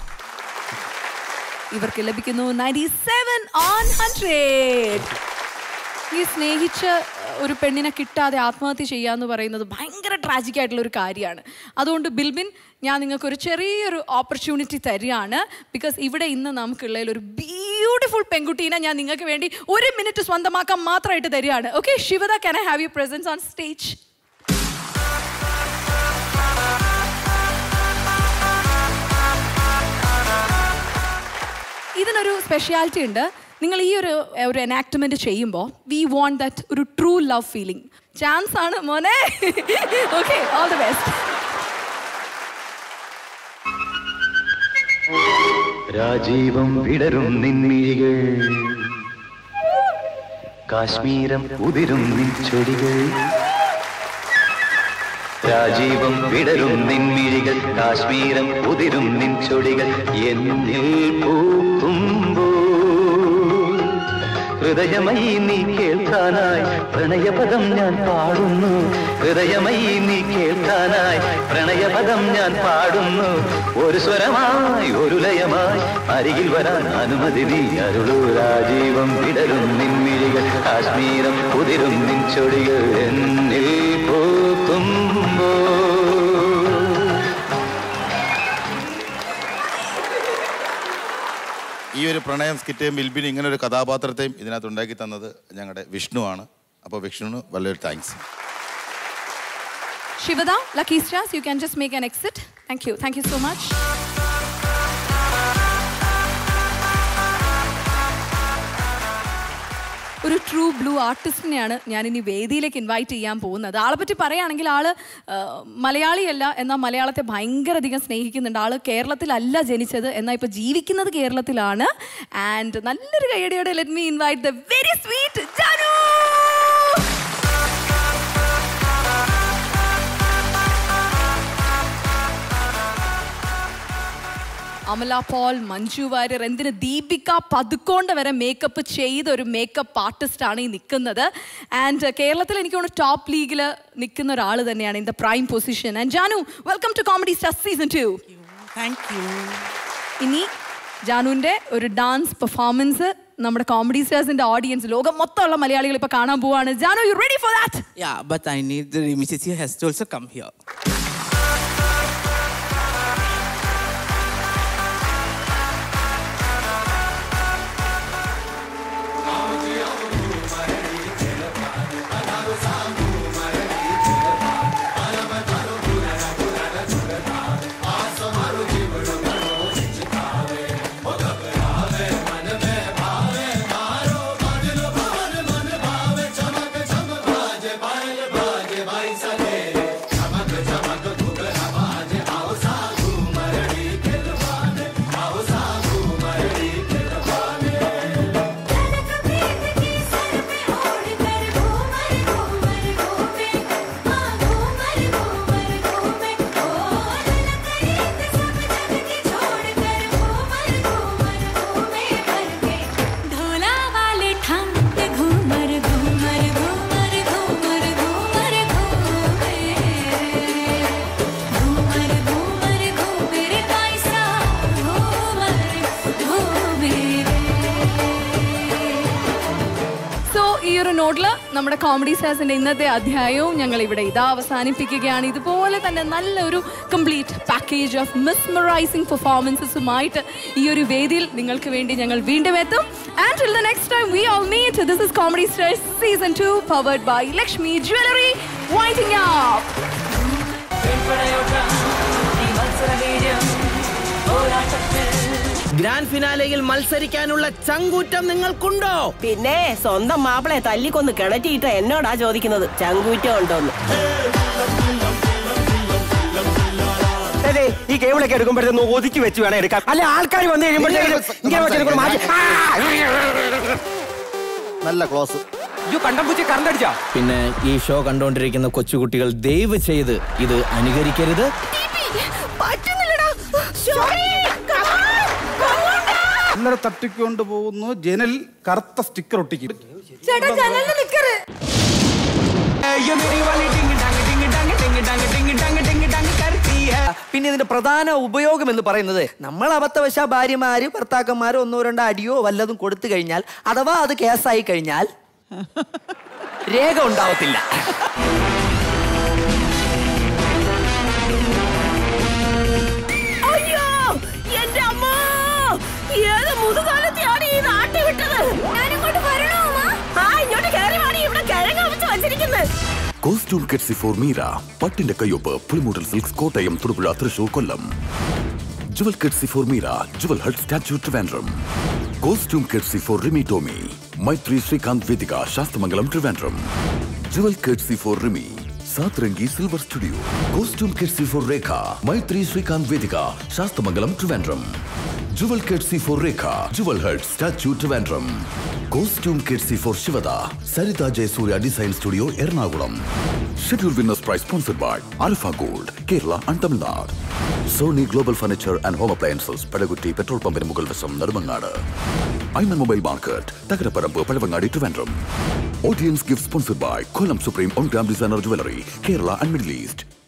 ഇവർക്ക് ലഭിക്കുന്നു നയൻറ്റി സെവൻ ഓൺ ഹൺഡ്രഡ് ഈ സ്നേഹിച്ച് ഒരു പെണ്ണിനെ കിട്ടാതെ ആത്മഹത്യ ചെയ്യാന്ന് പറയുന്നത് ഭയങ്കര ട്രാജിക് ആയിട്ടുള്ള ഒരു കാര്യമാണ് അതുകൊണ്ട് ബിൽബിൻ ഞാൻ നിങ്ങൾക്ക് ഒരു ചെറിയൊരു ഓപ്പർച്യൂണിറ്റി തരികയാണ് ബിക്കോസ് ഇവിടെ ഇന്ന് നമുക്കുള്ളതിൽ ഒരു ബ്യൂട്ടിഫുൾ പെൺകുട്ടീനെ ഞാൻ നിങ്ങൾക്ക് വേണ്ടി ഒരു മിനിറ്റ് സ്വന്തമാക്കാൻ മാത്രമായിട്ട് തരികയാണ് okay Shivada can I have you presence on stage ഇതിനൊരു സ്പെഷ്യാലിറ്റി ഉണ്ട് നിങ്ങൾ ഈ ഒരു ഒരു എനാക്ട്മെന്റ് ചെയ്യുമ്പോൾ വി വോണ്ട് ദറ്റ് ഒരു ട്രൂ ലവ് ഫീലിംഗ് ചാൻസ് ആണ് മോനെ ഓക്കെ ഓൾ ദി ബെസ്റ്റ് രാജീവം വിടരും നിൻമിഴികൾ കാശ്മീരം ഉതിരും നിൻ ചൊടികൾ രാജീവം വിടരും നിൻമിഴികൾ കാശ്മീരം ഉതിരും നിൻ ചൊടികൾ എന്നിൽ പൂക്കുമ്പോൾ ഹൃദയമയി നീ കേൾക്കാനായി പ്രണയപദം ഞാൻ പാടുന്നു ഹൃദയമയി നീ കേൾക്കാനായി പ്രണയപദം ഞാൻ പാടുന്നു ഒരു സ്വരമായി ഒരു ലയമായി അരികിൽ വരാൻ അനുമതി നീ അരുളൂ രാജീവം വിടരും നിൻമിഴികൾ കാശ്മീരം കുതിരും നിൻ ചൊടികൾ എന്നിൽ പൂക്കുമ്പോ ഈ ഒരു പ്രണയം സ്കിറ്റേയും വിൽബിനും ഇങ്ങനെ ഒരു കഥാപാത്രത്തെയും ഇതിനകത്ത് ഉണ്ടാക്കി തന്നത് ഞങ്ങളുടെ വിഷ്ണുവാണ് അപ്പോൾ വിഷ്ണുവിന് വലിയൊരു thanks Shivada, Lucky Stars, you can just make an exit. Thank you. Thank you so much. ഒരു ട്രൂ ബ്ലൂ ആർട്ടിസ്റ്റിനെയാണ് ഞാൻ ഇനി വേദിയിലേക്ക് ഇൻവൈറ്റ് ചെയ്യാൻ പോകുന്നത് ആളെ പറ്റി പറയുകയാണെങ്കിൽ ആള് ആ, മലയാളിയല്ല എന്നാൽ മലയാളത്തെ ഭയങ്കര അധികം സ്നേഹിക്കുന്നുണ്ട് ആള് കേരളത്തിലല്ല ജനിച്ചത് എന്നാൽ ഇപ്പൊ ജീവിക്കുന്നത് കേരളത്തിലാണ് ആൻഡ് നല്ലൊരു കൈയടിയോടെ let me invite the very sweet Janu Amala Paul Manju Warrier എന്തിന് ദീപിക പതുക്കോണ്ട വരെ മേക്കപ്പ് ചെയ്ത ഒരു മേക്കപ്പ് ആർട്ടിസ്റ്റ് ആണ് ഈ നിൽക്കുന്നത് ആൻഡ് കേരളത്തിൽ എനിക്ക് തോന്നുന്നു ടോപ്പ് ലീഗിൽ നിൽക്കുന്ന ഒരാൾ തന്നെയാണ് in the prime position and Janu welcome to comedy star season two ഇനി ജാനുവിന്റെ ഒരു ഡാൻസ് പെർഫോമൻസ് നമ്മുടെ കോമഡി സ്റ്റാർസിന്റെ ഓഡിയൻസ് ലോകം മൊത്തമുള്ള മലയാളികൾ ഇപ്പൊ കാണാൻ പോവാണ് Janu you ready for that Yeah, but I need the Rimi Chichi has to also come here. ढोला वाले ठाम पे घूमर घूमर घूमर घूमर घूमर घूमे घूमर घूमर घूमर कैसा घूमर घूमे സോ ഈ ഒരു നോട്ടിൽ നമ്മുടെ കോമഡി സ്റ്റാർസിന്റെ ഇന്നത്തെ അധ്യായവും ഞങ്ങൾ ഇവിടെ ഇതാ അവസാനിപ്പിക്കുകയാണ് ഇതുപോലെ തന്നെ നല്ലൊരു കംപ്ലീറ്റ് പാക്കേജ് ഓഫ് മിസ്മറൈസിംഗ് പെർഫോമൻസസുമായിട്ട് ഈ ഒരു വേദിയിൽ നിങ്ങൾക്ക് വേണ്ടി ഞങ്ങൾ വീണ്ടും എത്തും and till the next time we all meet this is comedy stars season two powered by Lakshmi jewellery waiting up grand ഫിനാലയിൽ മത്സരിക്കാനുള്ള ചങ്കൂറ്റം നിങ്ങൾക്കുണ്ടോ പിന്നെ സ്വന്തം മാപ്പിളെ തല്ലിക്കൊന്ന് കിണറ്റിയിട്ട് എന്നോടാ ചോദിക്കുന്നത് ചങ്കൂറ്റം ഉണ്ടോന്ന് അതെ ഈ കേബിളൊക്കെ എടുക്കുമ്പോഴത്തേന്ന് ഒതുക്കി വെച്ച് വേണം എടുക്കാൻ അല്ല ആൾക്കാർ വന്നു കഴിയുമ്പോഴത്തേക്കും ഇങ്ങനെ വെച്ചെടുക്കണം മാറ്റി നല്ല ക്ലോസ് അയ്യോ കണ്ടംപൂച്ചി കറണ്ട് അടിച്ചാ പിന്നെ ഈ ഷോ കണ്ടുകൊണ്ടിരിക്കുന്ന കൊച്ചുകുട്ടികൾ ദയവ് ചെയ്ത് ഇത് അനുകരിക്കരുത് ഇന്നലെ തട്ടിക്കൊണ്ട് പോകുന്നു ജനൽ കറുത്ത സ്റ്റിക്കർ ഒട്ടിക്കും ചേട്ടാ ജനലിൽ നിൽക്കരുത് പിന്നെ ഇതിന്റെ പ്രധാന ഉപയോഗം എന്ന് പറയുന്നത് നമ്മൾ അബദ്ധവശ ഭാര്യമാര് ഭർത്താക്കന്മാര് ഒന്നോ രണ്ടോ അടിയോ വല്ലതും കൊടുത്തു കഴിഞ്ഞാൽ അഥവാ അത് കേസായി കഴിഞ്ഞാൽ രേഖ ഉണ്ടാവത്തില്ല അയ്യോ എന്റെ അമ്മ ഏത് മുതുകാലത്തെയാണ് ഈ നാട്ടി വിട്ടത് ഞാനിങ്ങോട്ട് വരണോ അമ്മ ആ ഇങ്ങോട്ട് കയറി വാടി ഇവിടെ കിഴങ്ങ് വെച്ച് വച്ചിരിക്കുന്നത് കോസ്റ്റ്യൂം കെറ്റ്സി ഫോർ മീര പട്ടിന്റെ കയ്യൊപ്പ് Pulimoottil silks Kottayam Thodupuzha Thrissur Kollam jewel courtesy for Meera jewel hut statue Trivandrum costume courtesy for Rimi Tomy Maithri Sreekanth Vedika Sasthamangalam Trivandrum jewel courtesy for Rimi Satrangi silver studio costume courtesy for Rekha Maithri Sreekanth Vedika Sasthamangalam Trivandrum jewel courtesy for Rekha jewel hut statue Trivandrum costume courtesy for Shivada Saritha Jayasurya design studio Ernakulam schedule winners price sponsored by alfa gold Kerala and Tamil Nadu Sony global furniture and home appliances Padakutty petrol പമ്പിന് മുകൾ വശം Nedumangad Aiman mobile market Thakaraparambu Pazhavangadi Trivandrum audience gift sponsored by Kollam supreme one gram designer jewellery Kerala and middle east